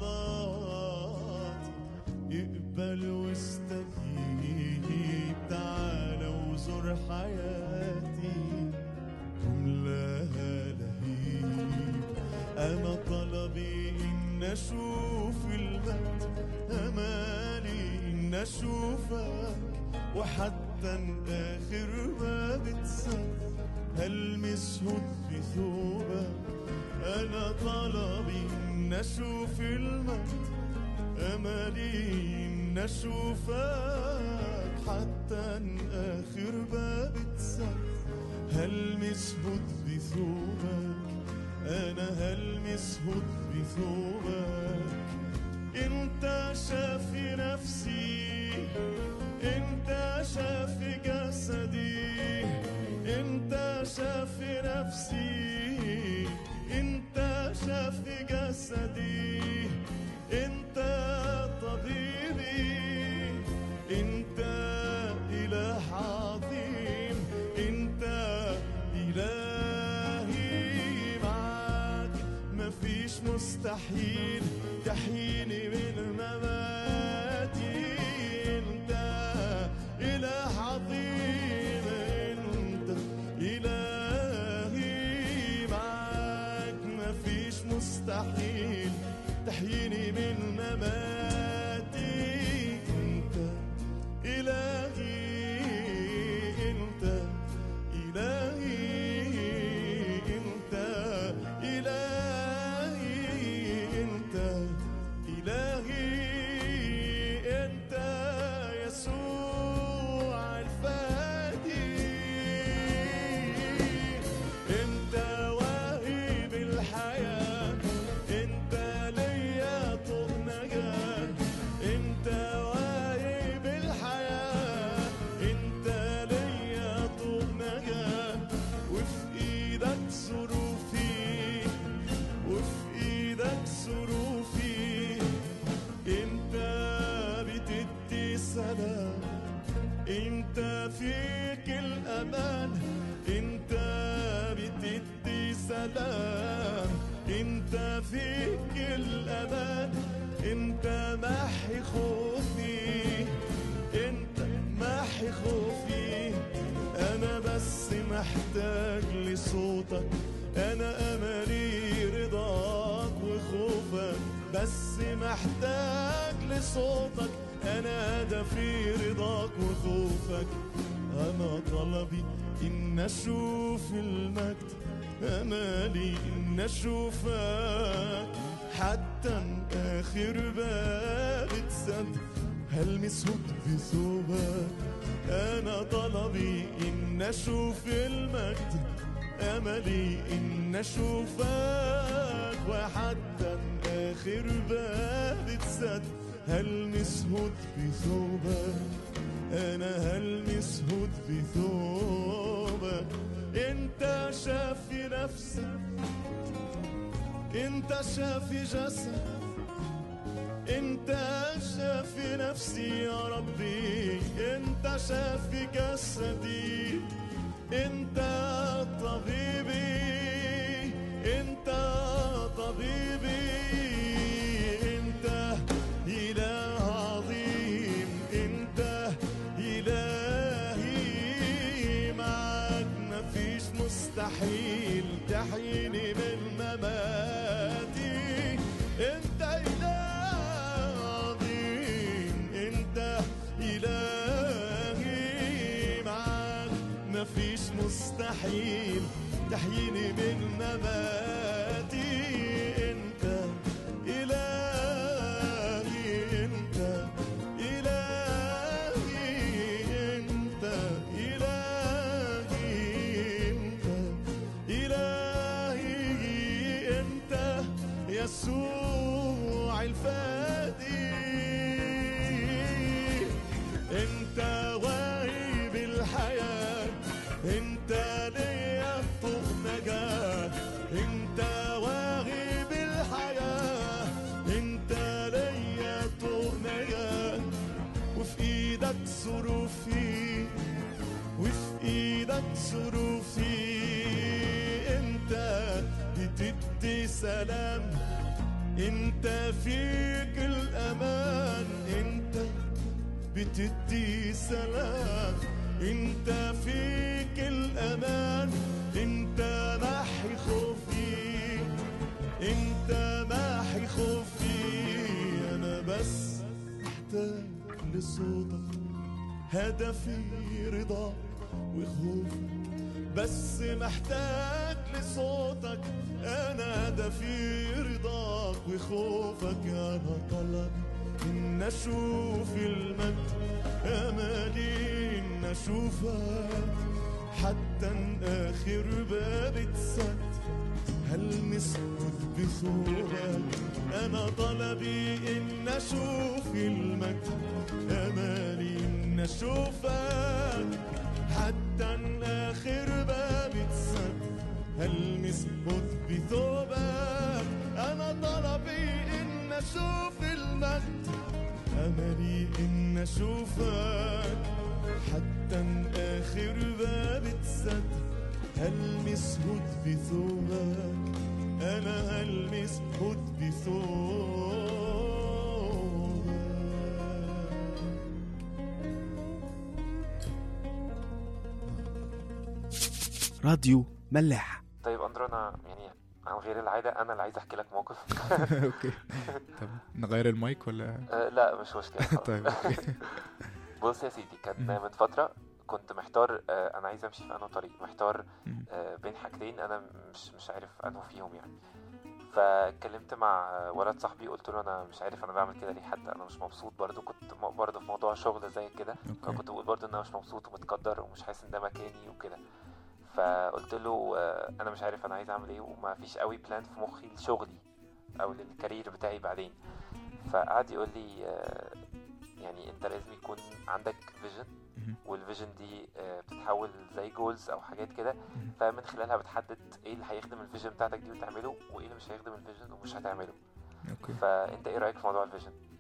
صلاتي اقبل واستجيب تعال وزور حياتي واملاها لهيب أنا طلبي إن أشوف المجد أمالي إن أشوفك وحتى آخر ما بتسد هلمس هد بثوبك أنا طلبي إن أشوف المجد أملي إن أشوفك حتى آخر باب اتسد هلمس هد بثوبك أنا هلمس هد بثوبك أنت شافي نفسي أنت شافي جسدي أنت شافي نفسي أنت شافي جسدي أنت طبيبي أنت إله عظيم أنت إلهي معك مفيش مستحيل تحييني سلام انت فيك الامان انت بتدي سلام انت فيك الامان انت محي خوفي انت محي خوفي انا بس محتاج لصوتك انا املي رضاك وخوفك بس محتاج لصوتك انا هدفي رضاك وخوفك انا طلبي ان اشوف المجد امالي ان اشوفك حتى اخر باب اتسد هلمس هد بثوبك انا طلبي ان اشوف المجد املي ان اشوفك وحتى اخر باب اتسد هلمس هد بثوبك انا هلمس هد بثوبك انت شافي نفسك انت شافي جسد انت شافي نفسي يا ربي انت شافي جسدي انت طبيبي انت طبيبي انت اله عظيم انت الهي معك مفيش مستحيل تحييني من مماتي انت اله عظيم انت الهي معك مفيش مستحيل تحييني من مماتي انت الهي انت الهي انت الهي انت الهي انت يسوع الفادي انت واهب الحياة انت ليا طوق نجاة انت واهب الحياة انت ليا طوق نجاة وفي ايدك ظروفي وفي ايدك ظروفي انت بتدي سلام انت فيك الامان انت بتدي سلام انت فيك الامان انت محي خوفي انت محي خوفي انا بس محتاج لصوتك هدفي رضاك وخوفك بس محتاج لصوتك انا هدفي رضاك وخوفك انا طلب ان اشوف المجد امالي ان اشوفك حتى ان اخر باب اتسد هلمس بثوبك انا طلبي ان اشوف المجد امالي ان اشوفك حتى ان اخر باب اتسد هلمس بثوبك انا طلبي ان اشوف المجد املي ان اشوفك حتى ان اخر باب اتسد هلمس هد بثوبك انا هلمس هد بثوبك راديو ملاح طيب اندرو انا يعني عن غير العاده انا اللي عايز احكي لك موقف اوكي طب نغير المايك ولا آه، لا مش مشكله خلاص. طيب اوكي بص يا سيدي كان مم. من فتره كنت محتار آه، انا عايز امشي في انه طريق محتار مم. آه، بين حاجتين انا مش مش عارف انه فيهم يعني فاتكلمت مع آه، ولد صاحبي قلت له انا مش عارف انا بعمل كده ليه حتى انا مش مبسوط برضو كنت م- برضو في موضوع شغل زي كده اوكي كنت بقول برضو ان انا مش مبسوط ومتقدر ومش حاسس ان ده مكاني وكده فقلت له آه، انا مش عارف انا عايز اعمل ايه وما فيش قوي بلان في مخي لشغلي او للكارير بتاعي بعدين فقعد يقول لي آه، يعني انت لازم يكون عندك فيجن مهم. والفيجن دي آه، بتتحول زي جولز او حاجات كده مهم. فمن خلالها بتحدد ايه اللي هيخدم الفيجن بتاعتك دي وتعمله وايه اللي مش هيخدم الفيجن ومش هتعمله اوكي فانت ايه رايك في موضوع الفيجن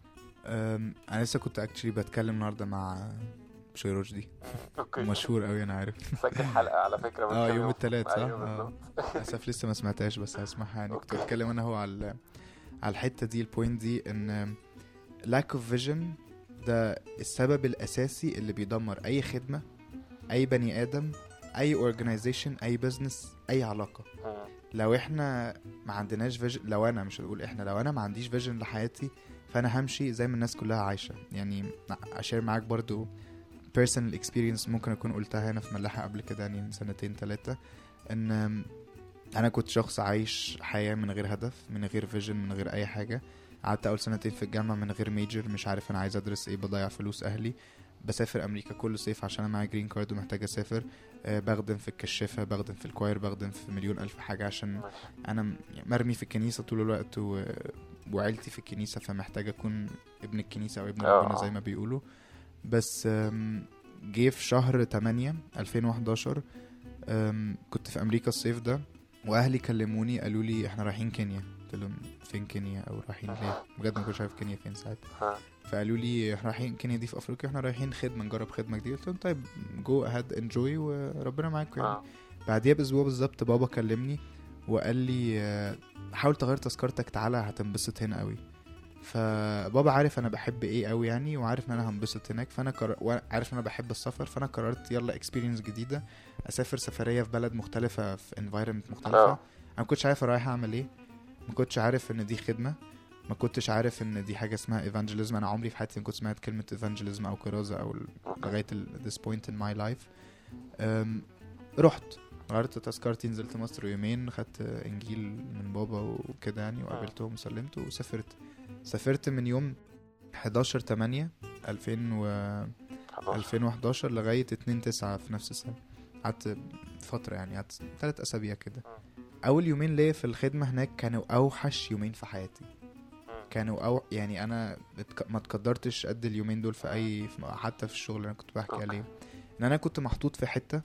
أم، انا لسه كنت اكشلي بتكلم النهارده مع شوي رشدي اوكي مشهور قوي انا عارف سجل حلقة على فكرة من اه كام يوم التلات صح ايوه آه. بالظبط للاسف لسه ما سمعتهاش بس هسمعها يعني كنت أوكي. بتكلم انا هو على على الحته دي البوينت دي ان lack of vision ده السبب الاساسي اللي بيدمر اي خدمه اي بني ادم اي organization اي business اي علاقه مم. لو احنا ما عندناش فيجن لو انا مش هقول احنا لو انا ما عنديش فيجن لحياتي فانا همشي زي ما الناس كلها عايشه يعني اشير معاك برضو personal experience ممكن اكون قلتها هنا في ملاحه قبل كده يعني من سنتين ثلاثه ان انا كنت شخص عايش حياه من غير هدف من غير فيجن من غير اي حاجه قعدت اول سنتين في الجامعه من غير ميجر مش عارف انا عايز ادرس ايه بضيع فلوس اهلي بسافر امريكا كل صيف عشان انا معايا جرين كارد ومحتاج اسافر أه بخدم في الكشافه بخدم في الكواير بخدم في مليون الف حاجه عشان ماشي انا م- مرمي في الكنيسه طول الوقت و... وعيلتي في الكنيسه فمحتاج اكون ابن الكنيسه او ابن آه. ربنا زي ما بيقولوا بس أم، جه في شهر 8 2011 أم، كنت في امريكا الصيف ده واهلي كلموني قالوا لي احنا رايحين كينيا قلت لهم فين كينيا او رايحين ليه بجد ما كنتش عارف كينيا فين ساعتها ها. فقالوا لي احنا رايحين كينيا دي في افريقيا احنا رايحين خدمه نجرب خدمه جديده قلت لهم طيب جو اهاد انجوي وربنا معاكم يعني اه بعديها باسبوع بالظبط بابا كلمني وقال لي آه، حاول تغير تذكرتك تعالى هتنبسط هنا قوي فبابا عارف انا بحب ايه قوي يعني وعارف ان انا هنبسط هناك فانا قرر... وعارف ان انا بحب السفر فانا قررت يلا اكسبيرينس جديده اسافر سفريه في بلد مختلفه في انفايرمنت مختلفه اه انا ما كنتش عارف رايح اعمل ايه ما كنتش عارف ان دي خدمه ما كنتش عارف ان دي حاجه اسمها ايفانجيليزم انا عمري في حياتي ما كنت سمعت كلمه ايفانجيليزم او كرازه او ال- اوكي لغايه ال- this point in my life أم، رحت غيرت تذكرتي نزلت مصر يومين خدت انجيل من بابا وكده يعني وقابلتهم وسلمت وسافرت سافرت من يوم 11 8 2000 و 11 2011 لغايه 2 9 في نفس السنه قعدت فتره يعني قعدت ثلاث اسابيع كده اول يومين ليا في الخدمه هناك كانوا اوحش يومين في حياتي كانوا أو يعني انا اتك- ما اتقدرتش قد اليومين دول في اي في- حتى في الشغل اللي انا كنت بحكي أوكي. عليه ان انا كنت محطوط في حته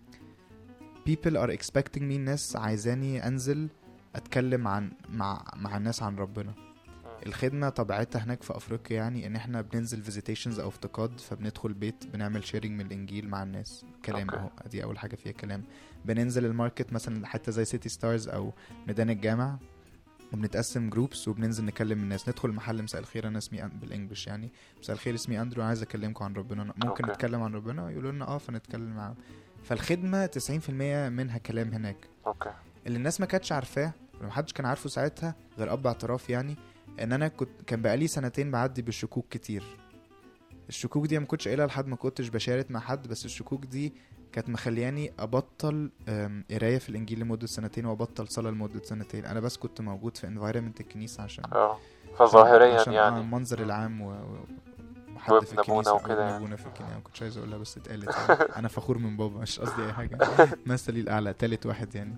people are expecting me الناس عايزاني انزل اتكلم عن مع مع الناس عن ربنا الخدمه طبيعتها هناك في افريقيا يعني ان احنا بننزل فيزيتيشنز او افتقاد فبندخل بيت بنعمل شيرنج من الانجيل مع الناس كلام أوكي. اهو دي اول حاجه فيها كلام بننزل الماركت مثلا حتى زي سيتي ستارز او ميدان الجامع وبنتقسم جروبس وبننزل نكلم الناس ندخل المحل مساء الخير انا اسمي أن- بالانجلش يعني مساء الخير اسمي اندرو عايز اكلمكم عن ربنا ممكن أوكي. نتكلم عن ربنا يقولوا لنا اه فنتكلم معاهم فالخدمه 90% منها كلام هناك اوكي اللي الناس ما كانتش عارفاه ومحدش كان عارفه ساعتها غير اب اعتراف يعني ان انا كنت كان بقالي سنتين بعدي بالشكوك كتير الشكوك دي ما كنتش قايلها لحد ما كنتش بشارك مع حد بس الشكوك دي كانت مخلياني ابطل أم، قرايه في الانجيل لمده سنتين وابطل صلاه لمده سنتين انا بس كنت موجود في انفايرمنت الكنيسه عشان اه فظاهريا عشان آه، يعني المنظر العام و... و... وحد وابن في أبونا الكنيسه وكده وابن يعني. ابونا في الكنيسه ما كنتش عايز اقولها بس اتقالت يعني. انا فخور من بابا مش قصدي اي حاجه مثلي الاعلى تالت واحد يعني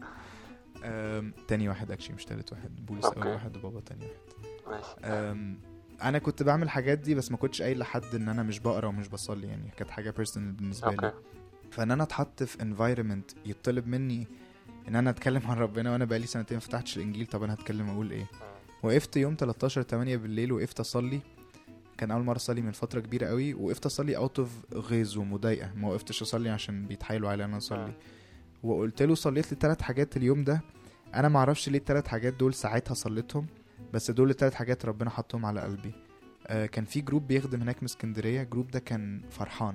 أم... تاني واحد اكشلي مش تالت واحد بولس اول أوكي. واحد وبابا تاني واحد ماشي أم... انا كنت بعمل الحاجات دي بس ما كنتش قايل لحد ان انا مش بقرا ومش بصلي يعني كانت حاجه بيرسونال بالنسبه لي اوكي فان انا اتحط في انفايرمنت يطلب مني ان انا اتكلم عن ربنا وانا بقالي سنتين ما فتحتش الانجيل طب انا هتكلم اقول ايه وقفت يوم 13 8 بالليل وقفت اصلي كان اول مره اصلي من فتره كبيره قوي وقفت اصلي اوت اوف غيظ ومضايقه ما وقفتش اصلي عشان بيتحايلوا علي انا اصلي وقلت له صليت لي ثلاث حاجات اليوم ده انا ما اعرفش ليه الثلاث حاجات دول ساعتها صليتهم بس دول الثلاث حاجات ربنا حطهم على قلبي آه كان في جروب بيخدم هناك من اسكندريه الجروب ده كان فرحان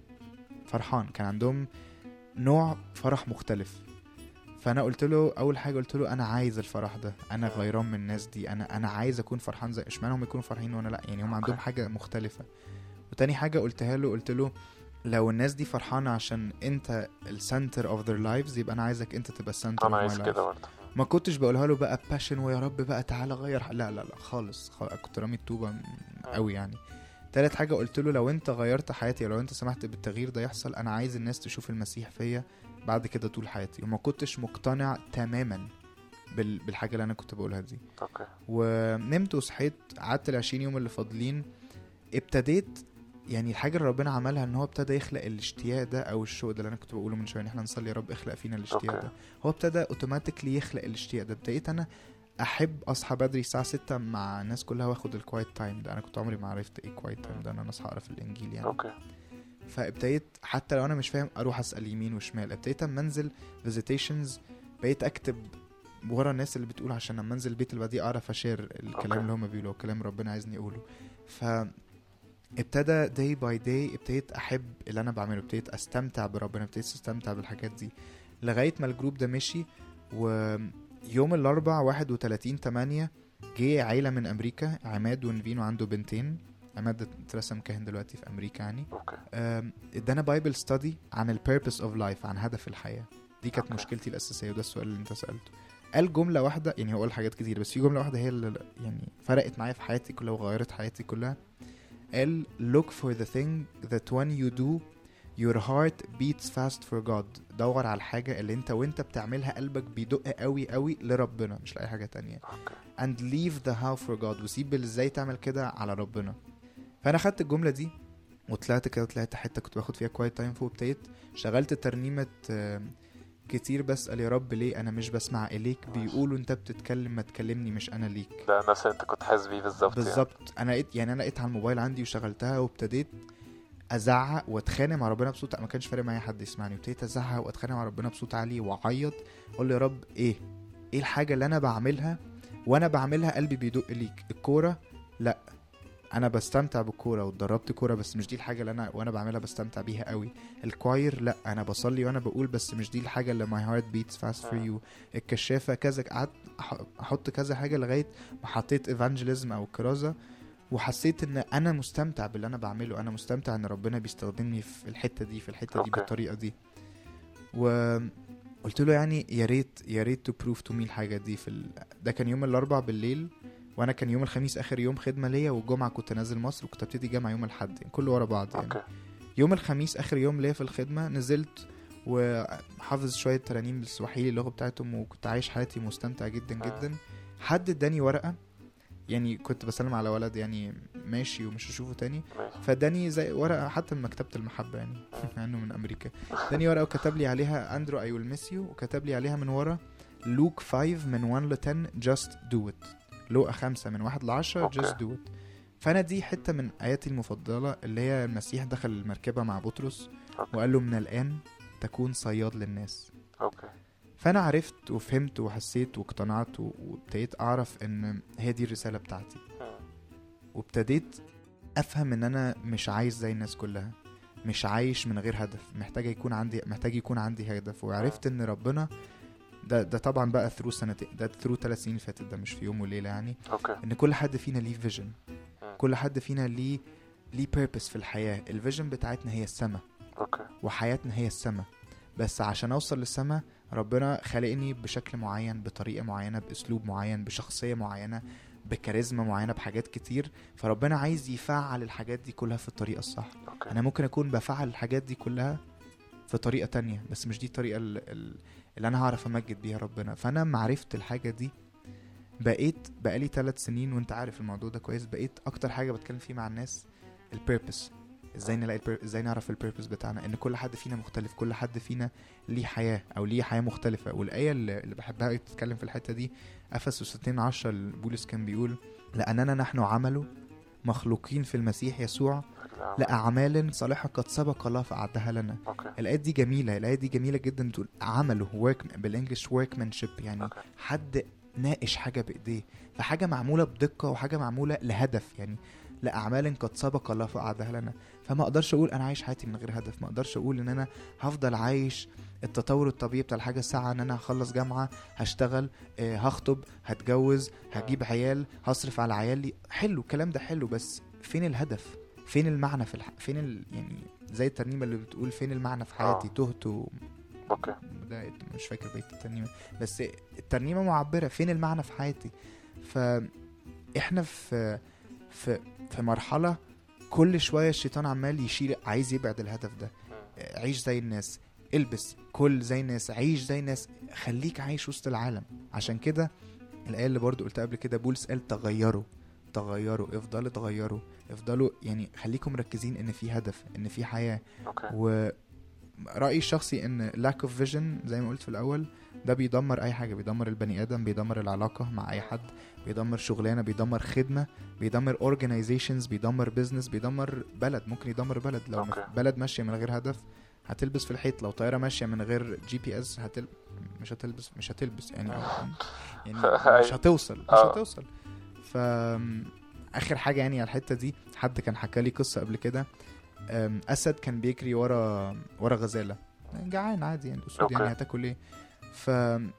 فرحان كان عندهم نوع فرح مختلف فانا قلت له اول حاجه قلت له انا عايز الفرح ده انا غيران من الناس دي انا انا عايز اكون فرحان زي اشمعنى هم يكونوا فرحين وانا لا يعني هم عندهم أوكي. حاجه مختلفه وتاني حاجه قلتها له قلت له لو الناس دي فرحانه عشان انت السنتر اوف ذير لايفز يبقى انا عايزك انت تبقى السنتر انا اوف عايز ماي كده لايف برضه ما كنتش بقولها له بقى باشن ويا رب بقى تعالى غير ح- لا لا لا خالص, خالص كنت رامي الطوبه م- قوي يعني تالت حاجه قلت له لو انت غيرت حياتي لو انت سمحت بالتغيير ده يحصل انا عايز الناس تشوف المسيح فيا بعد كده طول حياتي وما كنتش مقتنع تماما بال... بالحاجه اللي انا كنت بقولها دي اوكي ونمت وصحيت قعدت ال 20 يوم اللي فاضلين ابتديت يعني الحاجه اللي ربنا عملها ان هو ابتدى يخلق الاشتياق ده او الشوق ده اللي انا كنت بقوله من شويه ان احنا نصلي يا رب اخلق فينا الاشتياق أوكي. ده هو ابتدى اوتوماتيكلي يخلق الاشتياق ده ابتديت انا احب اصحى بدري الساعه 6 مع الناس كلها واخد الكوايت تايم ده انا كنت عمري ما عرفت ايه كوايت تايم ده ان انا اصحى اقرا في الانجيل يعني اوكي فابتديت حتى لو انا مش فاهم اروح اسال يمين وشمال ابتديت اما انزل فيزيتيشنز بقيت اكتب ورا الناس اللي بتقول عشان لما انزل البيت اللي بعديه اعرف اشير الكلام أوكي. اللي هم بيقولوه الكلام ربنا عايزني اقوله ف ابتدى داي باي داي ابتديت احب اللي انا بعمله ابتديت استمتع بربنا ابتديت استمتع بالحاجات دي لغايه ما الجروب ده مشي ويوم الاربع 31 8 جه عيله من امريكا عماد ونفين وعنده بنتين عماد ده اترسم كاهن دلوقتي في امريكا يعني اوكي أم، ادانا بايبل ستادي عن البيربس اوف لايف عن هدف الحياه دي كانت أوكي. مشكلتي الاساسيه وده السؤال اللي انت سالته قال جمله واحده يعني هو قال حاجات كتير بس في جمله واحده هي اللي يعني فرقت معايا في حياتي كلها وغيرت حياتي كلها قال look for the thing that when you do your heart beats fast for God دور على الحاجة اللي انت وانت بتعملها قلبك بيدق قوي قوي لربنا مش لأي حاجة تانية اوكي and leave the how for God وسيب ازاي تعمل كده على ربنا فانا خدت الجمله دي وطلعت كده طلعت حته كنت باخد فيها كوايت تايم فوق ابتديت شغلت ترنيمه آم، كتير بسأل يا رب ليه انا مش بسمع اليك بيقولوا انت بتتكلم ما تكلمني مش انا ليك ده نفس اللي انت كنت حاسس بيه بالظبط يعني. بالظبط انا لقيت يعني انا لقيت على الموبايل عندي وشغلتها وابتديت ازعق واتخانق مع ربنا بصوت ما كانش فارق معايا حد يسمعني ابتديت ازعق واتخانق مع ربنا بصوت عالي واعيط اقول له يا رب ايه ايه الحاجه اللي انا بعملها وانا بعملها قلبي بيدق ليك الكوره لا انا بستمتع بالكوره واتدربت كوره بس مش دي الحاجه اللي انا وانا بعملها بستمتع بيها قوي الكواير لا انا بصلي وانا بقول بس مش دي الحاجه اللي ماي هارت بيتس فاست فور يو الكشافه كذا قعدت أح- احط كذا حاجه لغايه ما حطيت ايفانجيليزم او كرازه وحسيت ان انا مستمتع باللي انا بعمله انا مستمتع ان ربنا بيستخدمني في الحته دي في الحته دي أوكي. بالطريقه دي وقلت له يعني يا ريت يا ريت تو بروف تو مي الحاجه دي في ال... ده كان يوم الاربع بالليل وانا كان يوم الخميس اخر يوم خدمه ليا والجمعه كنت نازل مصر وكنت ابتدي جامعه يوم الاحد يعني كله ورا بعض يعني اوكي يوم الخميس اخر يوم ليا في الخدمه نزلت وحافظ شويه ترانيم بالسواحيلي اللغه بتاعتهم وكنت عايش حياتي مستمتع جدا آه. جدا حد اداني ورقه يعني كنت بسلم على ولد يعني ماشي ومش هشوفه تاني ماشي فاداني زي ورقه حتى من مكتبه المحبه يعني مع انه من امريكا اداني ورقه وكتب لي عليها اندرو اي ويل ميس يو وكتب لي عليها من ورا لوك 5 من 1 ل 10 جاست دو ات لوقا 5 من 1 ل 10 أوكي. جاست دو ات فانا دي حته من اياتي المفضله اللي هي المسيح دخل المركبه مع بطرس أوكي. وقال له من الان تكون صياد للناس اوكي فانا عرفت وفهمت وحسيت واقتنعت و- وابتديت اعرف ان هي دي الرساله بتاعتي مم. وابتديت افهم ان انا مش عايز زي الناس كلها مش عايش من غير هدف محتاج يكون عندي محتاج يكون عندي هدف وعرفت ان ربنا ده ده طبعا بقى ثرو سنتين ده ثرو ثلاث سنين فاتت ده مش في يوم وليله يعني اوكي ان كل حد فينا ليه فيجن مم. كل حد فينا ليه ليه بيربس في الحياه الفيجن بتاعتنا هي السما اوكي وحياتنا هي السما بس عشان اوصل للسما ربنا خلقني بشكل معين بطريقه معينه باسلوب معين بشخصيه معينه بكاريزما معينه بحاجات كتير فربنا عايز يفعل الحاجات دي كلها في الطريقه الصح اوكي انا ممكن اكون بفعل الحاجات دي كلها في طريقه تانية بس مش دي الطريقه ال- ال- اللي انا هعرف امجد بيها ربنا فانا لما عرفت الحاجه دي بقيت بقالي ثلاث سنين وانت عارف الموضوع ده كويس بقيت اكتر حاجه بتكلم فيه مع الناس البيربس ازاي نلاقي البير... ازاي نعرف البيربس بتاعنا ان كل حد فينا مختلف كل حد فينا ليه حياه او ليه حياه مختلفه والايه اللي, اللي بحبها قوي تتكلم في الحته دي افسس 2 10 بولس كان بيقول لاننا نحن عمله مخلوقين في المسيح يسوع لأعمال صالحة قد سبق الله فأعدها لنا اوكي الآيات دي جميلة الآيات دي جميلة جدا تقول عمله work بالإنجلش workmanship يعني اوكي حد ناقش حاجة بإيديه فحاجة معمولة بدقة وحاجة معمولة لهدف يعني لأعمال قد سبق الله فأعدها لنا فما أقدرش أقول أنا عايش حياتي من غير هدف ما أقدرش أقول إن أنا هفضل عايش التطور الطبيعي بتاع الحاجة الساعة إن أنا هخلص جامعة هشتغل آه، هخطب هتجوز هجيب عيال هصرف على عيالي حلو الكلام ده حلو بس فين الهدف فين المعنى في الح... فين ال... يعني زي الترنيمة اللي بتقول فين المعنى في حياتي آه. تهت و... اوكي ده مش فاكر بقية الترنيمة بس الترنيمة معبرة فين المعنى في حياتي فاحنا في في في مرحلة كل شوية الشيطان عمال يشيل عايز يبعد الهدف ده مم. عيش زي الناس البس كل زي الناس عيش زي الناس خليك عايش وسط العالم عشان كده الآية اللي برضو قلتها قبل كده بولس قال تغيروا تغيروا افضلوا تغيروا افضلوا يعني خليكم مركزين ان في هدف ان في حياة اوكي و رايي الشخصي ان lack of vision زي ما قلت في الاول ده بيدمر اي حاجه بيدمر البني ادم بيدمر العلاقه مع اي حد بيدمر شغلانه بيدمر خدمه بيدمر organizations بيدمر بيزنس بيدمر بلد ممكن يدمر بلد لو أوكي. بلد ماشيه من غير هدف هتلبس في الحيط لو طياره ماشيه من غير جي بي اس هتل مش هتلبس مش هتلبس يعني يعني مش هتوصل مش آه. هتوصل ف اخر حاجه يعني على الحته دي حد كان حكى لي قصه قبل كده أم، اسد كان بيجري ورا ورا غزاله جعان عادي يعني الاسود أوكي. يعني هتاكل ايه ف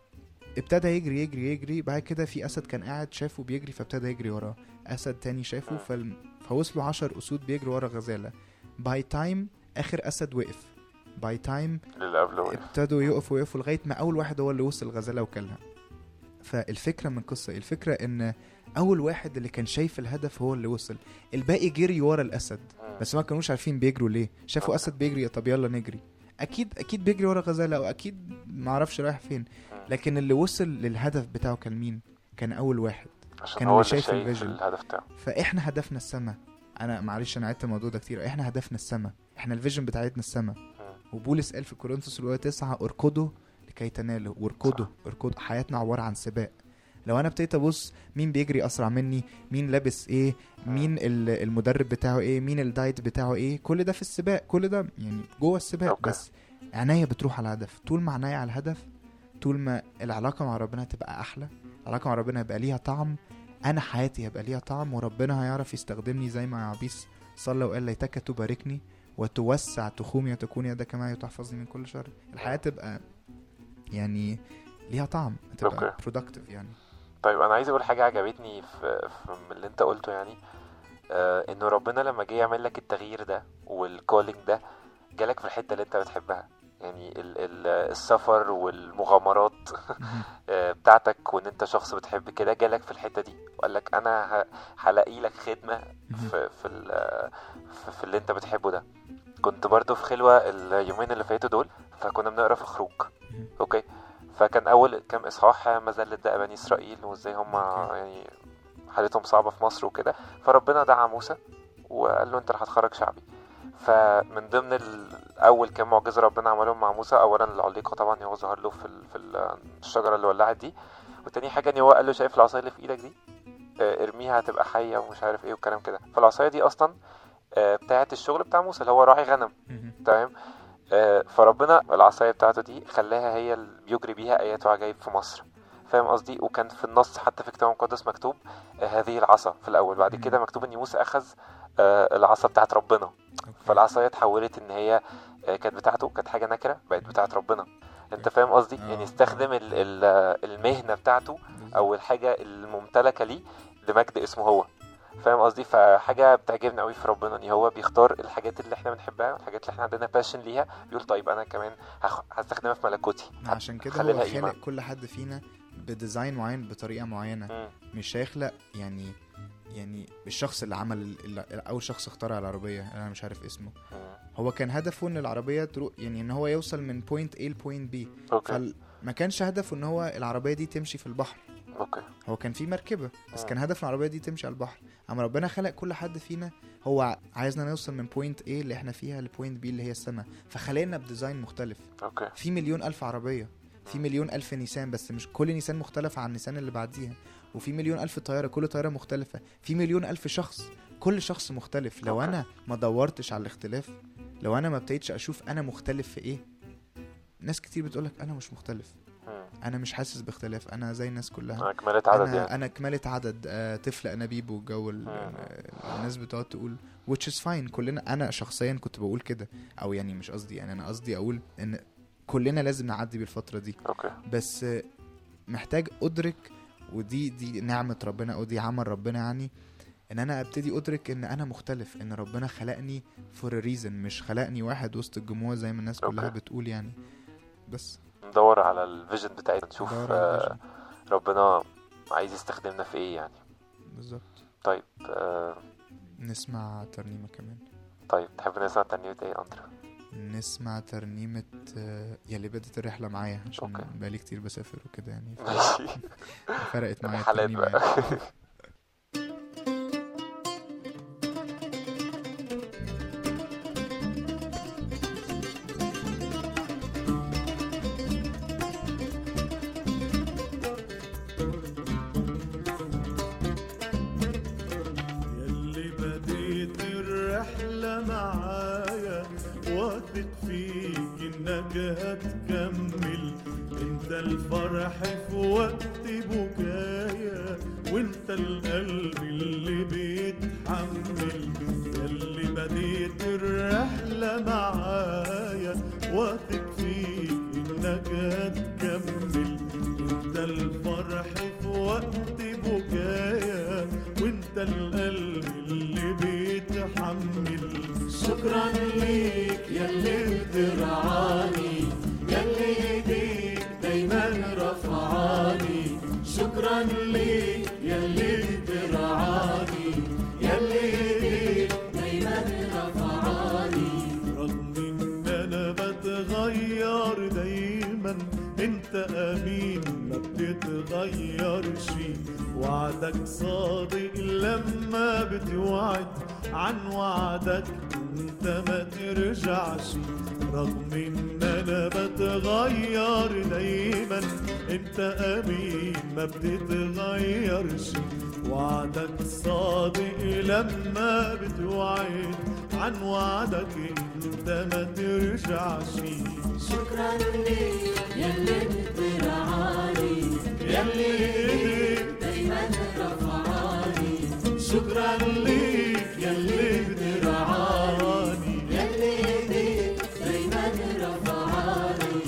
ابتدى يجري يجري يجري بعد كده في اسد كان قاعد شافه بيجري فابتدى يجري وراه اسد تاني شافه فال... فوصلوا عشر اسود بيجروا ورا غزاله باي تايم اخر اسد وقف باي تايم اللي قبله وقف. ابتدوا يقفوا يقفوا لغايه ما اول واحد هو اللي وصل الغزاله وكلها فالفكره من القصه إيه؟ الفكره ان اول واحد اللي كان شايف الهدف هو اللي وصل الباقي جري ورا الاسد مم. بس ما كانوش عارفين بيجروا ليه شافوا اسد بيجري طب يلا نجري اكيد اكيد بيجري ورا غزاله او اكيد ما اعرفش رايح فين لكن اللي وصل للهدف بتاعه كان مين كان اول واحد عشان كان هو اللي اللي شايف شايف الفيجن. الهدف بتاعه فاحنا هدفنا السما انا معلش انا عدت الموضوع ده كتير احنا هدفنا السما احنا الفيجن بتاعتنا السما وبولس قال في كورنثوس الاولى 9 اركضوا لكي تنالوا واركضوا اركضوا حياتنا عباره عن سباق لو انا ابتديت ابص مين بيجري اسرع مني مين لابس ايه مين ال- المدرب بتاعه ايه مين الدايت بتاعه ايه كل ده في السباق كل ده يعني جوه السباق أوكي. بس عناية بتروح على الهدف طول ما عناية على الهدف طول ما العلاقة مع ربنا تبقى أحلى العلاقة مع ربنا هيبقى ليها طعم أنا حياتي هيبقى ليها طعم وربنا هيعرف يستخدمني زي ما عبيس صلى وقال ليتك تباركني وتوسع تخومي وتكون يدك معي وتحفظني من كل شر الحياة تبقى يعني ليها طعم تبقى أوكي. برودكتيف يعني طيب انا عايز اقول حاجه عجبتني في, في من اللي انت قلته يعني آه انه ربنا لما جه يعمل لك التغيير ده والكولينج ده جالك في الحته اللي انت بتحبها يعني ال ال السفر والمغامرات آه، بتاعتك وان انت شخص بتحب كده جالك في الحته دي وقال لك انا ه- هلاقي لك خدمه في في, ال- في, في اللي انت بتحبه ده كنت برضو في خلوه اليومين اللي فاتوا دول فكنا بنقرا في خروج مهم. اوكي فكان اول كام اصحاح مذله ده بني اسرائيل وازاي هم أوكي. يعني حالتهم صعبه في مصر وكده فربنا دعا موسى وقال له انت اللي هتخرج شعبي فمن ضمن ال- اول كام معجزه ربنا عملهم مع موسى اولا العليقه طبعا هو ظهر له في ال- في ال- الشجره اللي ولعت دي وتاني حاجه ان هو قال له شايف العصايه اللي في ايدك دي آه، ارميها هتبقى حيه ومش عارف ايه والكلام كده فالعصايه دي اصلا آه، بتاعت الشغل بتاع موسى اللي هو راعي غنم تمام آه، فربنا العصايه بتاعته دي خلاها هي اللي بيجري بيها ايات وعجائب في مصر فاهم قصدي وكان في النص حتى في الكتاب المقدس مكتوب آه، هذه العصا في الاول بعد مم. كده مكتوب ان موسى اخذ آه، العصا بتاعت ربنا فالعصايه اتحولت ان هي آه، كانت بتاعته كانت حاجه نكره بقت بتاعت ربنا انت فاهم قصدي آه. يعني استخدم ال- ال- المهنه بتاعته او الحاجه الممتلكه ليه لمجد اسمه هو فاهم قصدي فحاجه بتعجبني قوي في ربنا ان هو بيختار الحاجات اللي احنا بنحبها والحاجات اللي احنا عندنا باشن ليها بيقول طيب انا كمان هخ- هستخدمها في ملكوتي عشان كده خلي هو لها خالق إيمان. كل حد فينا بديزاين معين بطريقه معينه مم. مش هيخلق يعني يعني الشخص اللي عمل ال- ال- اول شخص اخترع العربيه انا مش عارف اسمه مم. هو كان هدفه ان العربيه تروح يعني ان هو يوصل من بوينت A لبوينت B اوكي فما كانش هدفه ان هو العربيه دي تمشي في البحر اوكي هو كان في مركبه بس مم. كان هدف العربيه دي تمشي على البحر اما ربنا خلق كل حد فينا هو عايزنا نوصل من بوينت A اللي احنا فيها لبوينت B اللي هي السماء فخلقنا بديزاين مختلف اوكي في مليون الف عربيه في مليون الف نيسان بس مش كل نيسان مختلفه عن النيسان اللي بعديها وفي مليون الف طياره كل طياره مختلفه في مليون الف شخص كل شخص مختلف لو أوكي. انا ما دورتش على الاختلاف لو انا ما ابتديتش اشوف انا مختلف في ايه ناس كتير بتقولك انا مش مختلف مم. انا مش حاسس باختلاف انا زي الناس كلها اكملت عدد انا يعني انا كمالة عدد آه طفل انابيب والجو ال- مم. آه، الناس بتقعد تقول which is fine كلنا انا شخصيا كنت بقول كده او يعني مش قصدي يعني انا قصدي اقول ان كلنا لازم نعدي بالفترة دي اوكي بس آه، محتاج ادرك ودي دي نعمة ربنا او دي عمل ربنا يعني ان انا ابتدي ادرك ان انا مختلف ان ربنا خلقني for a reason مش خلقني واحد وسط الجموع زي ما الناس كلها أوكي. بتقول يعني بس ندور على الفيجن بتاعتنا نشوف ندور على آه، الvision. ربنا عايز يستخدمنا في ايه يعني بالظبط طيب آه، نسمع ترنيمة كمان طيب تحب نسمع ترنيمة ايه يا اندرا نسمع ترنيمة آه، يلي بدت الرحلة معايا عشان أوكي. بقالي كتير بسافر وكده يعني ماشي فرقت معايا حالات الترنيمة بقى يعني. الرحلة معايا واثق فيك انك هتكمل انت الفرح في وقت بكايا وانت القلب اللي بيتحمل ياللي بديت الرحلة معايا واثق فيك انك هتكمل انت الفرح في وقت بكايا وانت القلب اللي بيتحمل شكرا ليك ياللي بترعاني ياللي ايديك دايما رفعاني شكرا ليك ياللي بترعاني ياللي ايديك دايما رفعاني رغم ان انا بتغير دايما انت امين ما بتتغيرش وعدك صادق لما بتوعد عن وعدك انت ما ترجعش رغم ان انا بتغير دايما انت امين ما بتتغيرش وعدك صادق لما بتوعد عن وعدك انت ما ترجعش شكرا ليك يلي بترعاني يلي ايديك دايما رفعاني شكرا ليك يلي بترعاني يلي ايديك دايما رفعاني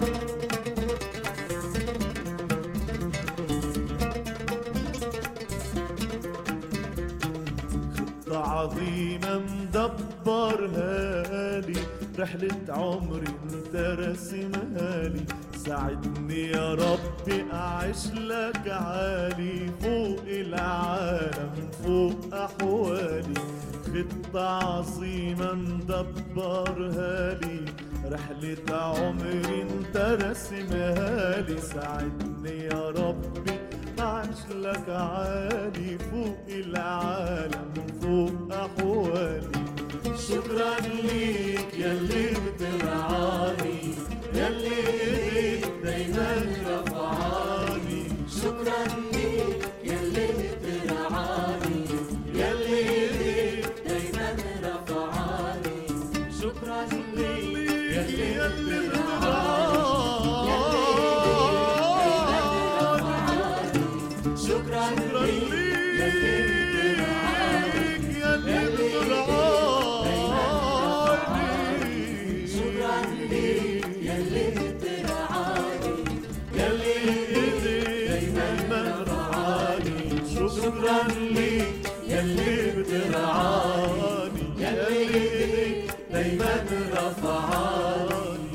خطة عظيمة مدبرها لي رحلة عمري انت راسمها لي ساعدني يا ربي اعيش لك عالي فوق العالم فوق احوالي خطة عظيمة مدبرها لي رحلة عمري انت راسمها لي ساعدني يا ربي أعيش لك عالي فوق العالم فوق أحوالي شكرا ليك يلي بترعاني يلي ايديك دايما رفعاني شكرا ليك يلي بترعاني يلي ايديك دايما رفعاني شكرا ليك يلي بترعاني شكرا ليك يلي بترعاني يلي بترعاني شكرا ليك يلي بترعاني يلي ايديك دايما رفعاني شكرا ليك يلي بترعاني يلي ايديك دايما رفعاني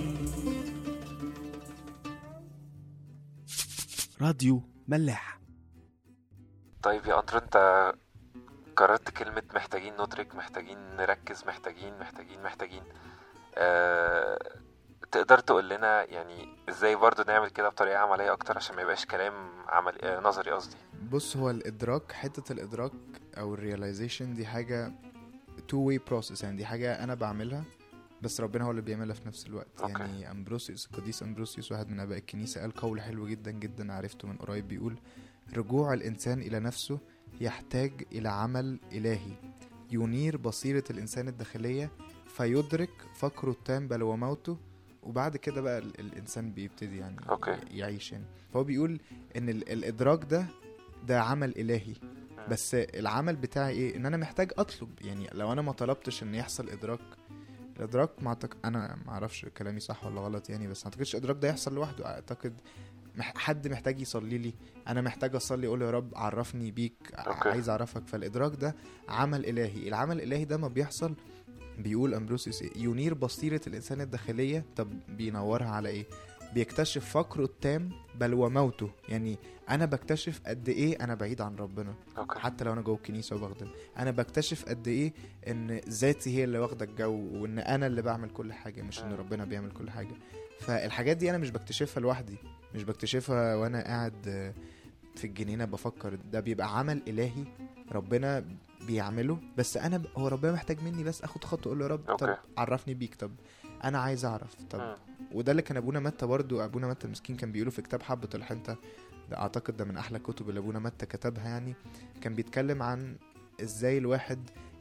راديو ملاح طيب يا أندرو انت قررت كلمة محتاجين ندرك محتاجين نركز محتاجين محتاجين محتاجين أه... تقدر تقول لنا يعني ازاي برضو نعمل كده بطريقة عملية اكتر عشان ما يبقاش كلام عمل آه، نظري قصدي بص هو الادراك حته الادراك او الرياليزيشن دي حاجه تو واي بروسيس يعني دي حاجه انا بعملها بس ربنا هو اللي بيعملها في نفس الوقت أوكي. يعني امبروسيوس القديس امبروسيوس واحد من اباء الكنيسه قال قول حلو جدا جدا عرفته من قريب بيقول رجوع الانسان الى نفسه يحتاج الى عمل الهي ينير بصيره الانسان الداخليه فيدرك فقره التام بل وموته وبعد كده بقى ال- الانسان بيبتدي يعني أوكي. يعيش يعني فهو بيقول ان ال- الادراك ده ده عمل الهي بس العمل بتاعي ايه ان انا محتاج اطلب يعني لو انا ما طلبتش ان يحصل ادراك الادراك ما أعتقد انا ما اعرفش كلامي صح ولا غلط يعني بس ما اعتقدش الادراك ده يحصل لوحده اعتقد مح- حد محتاج يصلي لي انا محتاج اصلي اقول يا رب عرفني بيك ع- أوكي. عايز اعرفك فالادراك ده عمل الهي العمل الالهي ده ما بيحصل بيقول امبروسيوس إيه؟ ينير بصيرة الانسان الداخلية طب بينورها على ايه بيكتشف فقره التام بل وموته يعني انا بكتشف قد ايه انا بعيد عن ربنا اوكي حتى لو انا جوه الكنيسه وبخدم انا بكتشف قد ايه ان ذاتي هي اللي واخده الجو وان انا اللي بعمل كل حاجه مش ان مم. ربنا بيعمل كل حاجه فالحاجات دي انا مش بكتشفها لوحدي مش بكتشفها وانا قاعد آه، في الجنينه بفكر ده بيبقى عمل الهي ربنا بيعمله بس انا ب... هو ربنا محتاج مني بس اخد خطوه اقول له يا رب طب أوكي. عرفني بيك طب انا عايز اعرف طب مم. وده اللي كان ابونا متى برضو ابونا متى المسكين كان بيقوله في كتاب حبة الحنطة ده اعتقد ده من احلى الكتب اللي ابونا متى كتبها يعني كان بيتكلم عن ازاي الواحد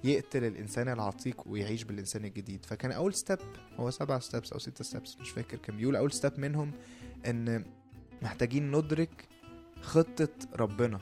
يقتل الانسان العتيق ويعيش بالانسان الجديد فكان اول ستيب هو سبع ستيبس او ستة ستيبس مش فاكر كان بيقول اول ستيب منهم ان محتاجين ندرك خطة ربنا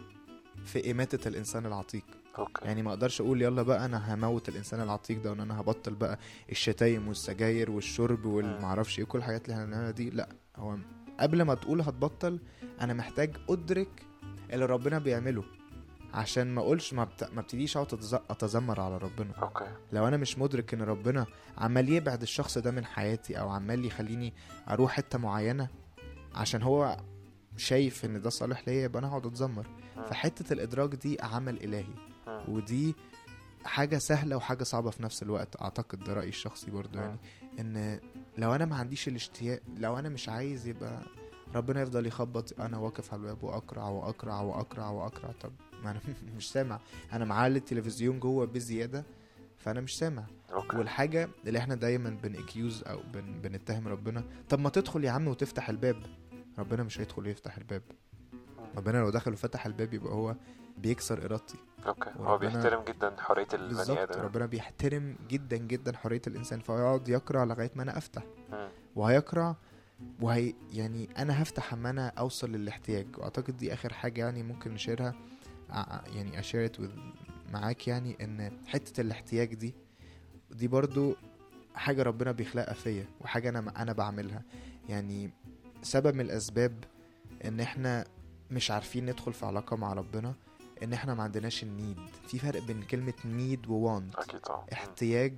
في إماتة الإنسان العتيق اوكي يعني ما اقدرش اقول يلا بقى انا هموت الانسان العتيق ده وان انا هبطل بقى الشتايم والسجاير والشرب والمعرفش ايه كل الحاجات اللي احنا بنعملها دي لا هو قبل ما تقول هتبطل انا محتاج ادرك اللي ربنا بيعمله عشان ما اقولش ما, بت... ما ابتديش اقعد أتز- اتذمر على ربنا اوكي لو انا مش مدرك ان ربنا عمال يبعد الشخص ده من حياتي او عمال يخليني اروح حته معينه عشان هو شايف ان ده صالح ليا يبقى انا هقعد اتذمر مم. فحته الادراك دي عمل الهي مم. ودي حاجه سهله وحاجه صعبه في نفس الوقت اعتقد ده رايي الشخصي برضو مم. يعني ان لو انا ما عنديش الاشتياق لو انا مش عايز يبقى ربنا يفضل يخبط انا واقف على الباب واقرع واقرع واقرع واقرع طب ما انا مش سامع انا معلي التلفزيون جوه بزياده فانا مش سامع اوكي والحاجه اللي احنا دايما بنكيوز او بن بنتهم ربنا طب ما تدخل يا عم وتفتح الباب ربنا مش هيدخل ويفتح الباب ربنا لو دخل وفتح الباب يبقى هو بيكسر ارادتي اوكي هو وربنا- بيحترم جدا حرية البني بالظبط ادم ربنا بيحترم جدا جدا حريه الانسان فيقعد يقرع لغايه ما انا افتح مم. وهيقرع وهي يعني انا هفتح اما انا اوصل للاحتياج واعتقد دي اخر حاجه يعني ممكن نشيرها ع- يعني اشيرت معاك يعني ان حته الاحتياج دي دي برضو حاجه ربنا بيخلقها فيا وحاجه انا انا بعملها يعني سبب من الاسباب ان احنا مش عارفين ندخل في علاقه مع ربنا ان احنا ما عندناش النيد في فرق بين كلمه نيد ووانت اكيد طبعا مم. احتياج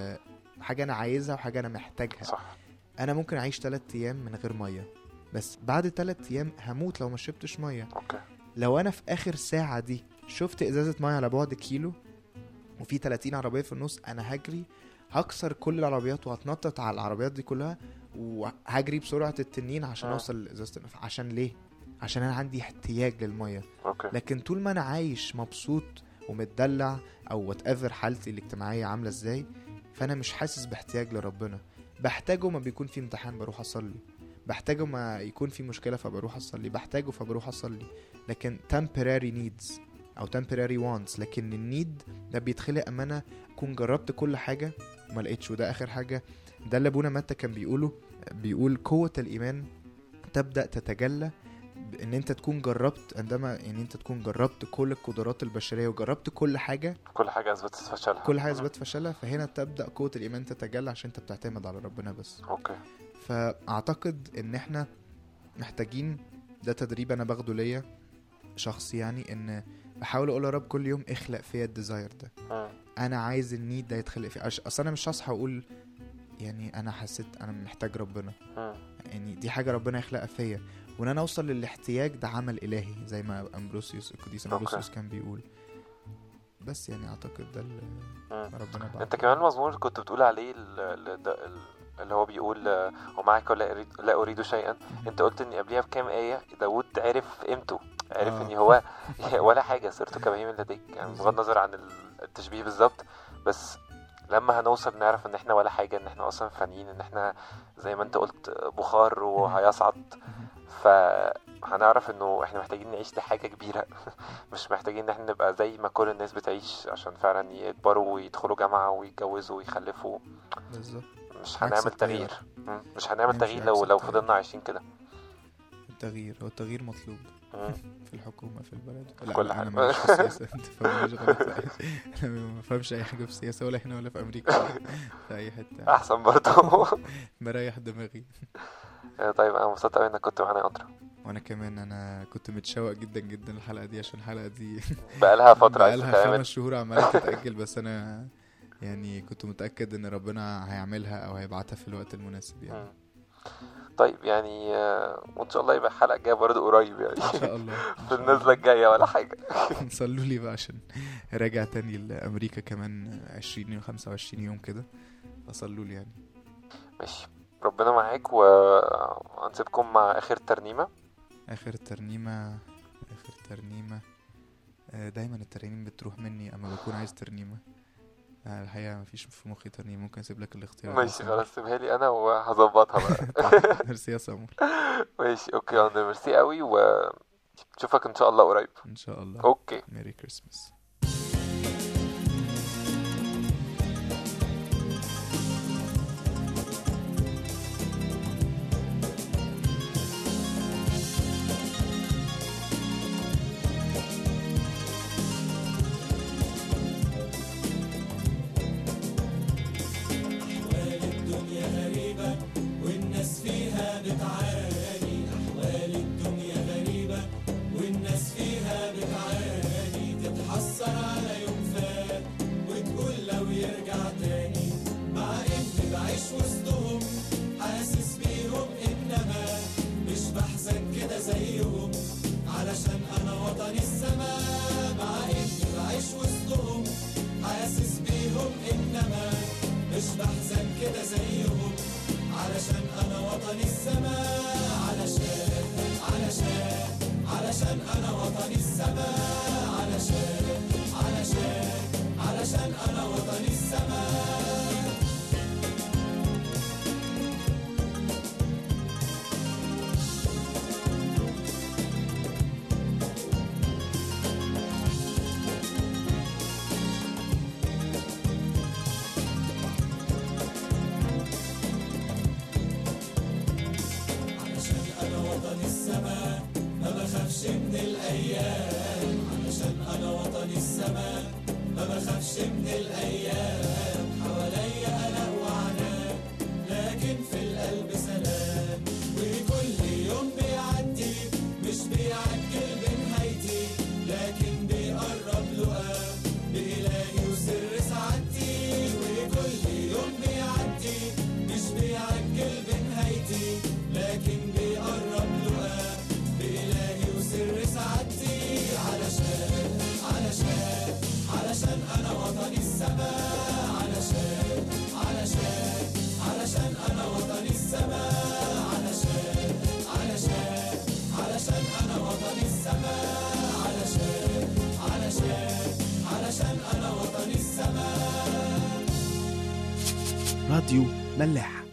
وحاجه انا عايزها وحاجه انا محتاجها صح انا ممكن اعيش 3 ايام من غير ميه بس بعد 3 ايام هموت لو ما شربتش ميه اوكي لو انا في اخر ساعه دي شفت ازازه ميه على بعد كيلو وفي 30 عربيه في النص انا هجري هكسر كل العربيات وهتنطط على العربيات دي كلها وهجري بسرعه التنين عشان آه. اوصل لازازه النف- عشان ليه عشان انا عندي احتياج للميه اوكي لكن طول ما انا عايش مبسوط ومتدلع او وات ايفر حالتي الاجتماعيه عامله ازاي فانا مش حاسس باحتياج لربنا بحتاجه ما بيكون في امتحان بروح اصلي بحتاجه ما يكون في مشكله فبروح اصلي بحتاجه فبروح اصلي لكن temporary needs او temporary wants لكن النيد ده بيتخلق اما انا اكون جربت كل حاجه وما لقيتش وده اخر حاجه ده اللي ابونا متى كان بيقوله بيقول قوه الايمان تبدا تتجلى ان انت تكون جربت عندما يعني انت تكون جربت كل القدرات البشريه وجربت كل حاجه كل حاجة اثبتت فشلها كل حاجه مم. اثبت فشلها فهنا تبدا قوه الايمان تتجلى عشان انت بتعتمد على ربنا بس اوكي فاعتقد ان احنا محتاجين ده تدريب انا باخده ليا شخصي يعني ان بحاول اقول يا رب كل يوم اخلق فيا الديزاير ده مم. انا عايز النيد ده يتخلق فيه أش- اصل انا مش هصحى اقول يعني انا حسيت انا محتاج ربنا مم. يعني دي حاجه ربنا يخلقها فيا وان انا اوصل للاحتياج ده عمل الهي زي ما امبروسيوس القديس أوكي. امبروسيوس كان بيقول بس يعني اعتقد ده اللي مم. ربنا بعته انت كمان مزمور كنت بتقول عليه ال- ال- ده- ال- اللي هو بيقول آه، ومعك لا اريد لا اريد شيئا انت قلت ان قبليها بكام ايه داوود عرف قيمته عرف آه. ان هو ولا حاجه صرت كبهيم لديك يعني بغض بالظبط. النظر عن ال- التشبيه بالظبط بس لما هنوصل نعرف ان احنا ولا حاجه ان احنا اصلا فانيين ان احنا زي ما انت قلت بخار وهيصعد فهنعرف انه احنا محتاجين نعيش دي حاجه كبيره مش محتاجين ان احنا نبقى زي ما كل الناس بتعيش عشان فعلا يكبروا ويدخلوا جامعه ويتجوزوا ويخلفوا بالظبط مش عكس هنعمل التيار. تغيير مم. مش هنعمل نمشي تغيير لو عكس لو التيار. فضلنا عايشين كده التغيير هو التغيير مطلوب مم. في الحكومه في البلد في لا كل لا حاجة. انا ماليش في السياسه انت فاهمنيش غلط انا ما بفهمش اي حاجه في السياسه ولا هنا ولا في امريكا في اي حته احسن برضه مريح دماغي طيب انا مبسوط قوي انك كنت معانا يا قطر وانا كمان انا كنت متشوق جدا جدا الحلقه دي عشان الحلقه دي بقالها فتره عايز بقالها تتعمل خمس شهور عماله تتاجل بس انا يعني كنت متاكد ان ربنا هيعملها او هيبعتها في الوقت المناسب يعني مم. طيب يعني آه، وان شاء الله يبقى الحلقه الجايه برضه قريب يعني ان شاء الله إن في شاء النزله الجايه ولا حاجه الله. صلوا لي بقى عشان راجع تاني لامريكا كمان 20 و 25 يوم كده فصلوا لي يعني ماشي ربنا معاك وهنسيبكم مع اخر ترنيمه اخر ترنيمه اخر ترنيمه آه، دايما الترانيم بتروح مني اما بكون عايز ترنيمه آه، الحقيقه مفيش في مخي ترنيمه ممكن اسيب لك الاختيار ده يا ماشي سامر. خلاص سيبها لي انا وهظبطها بقى ميرسي يا سمر ماشي اوكي يا أندر، ميرسي قوي ونشوفك ان شاء الله قريب ان شاء الله اوكي ميري كريسماس راديو ملاح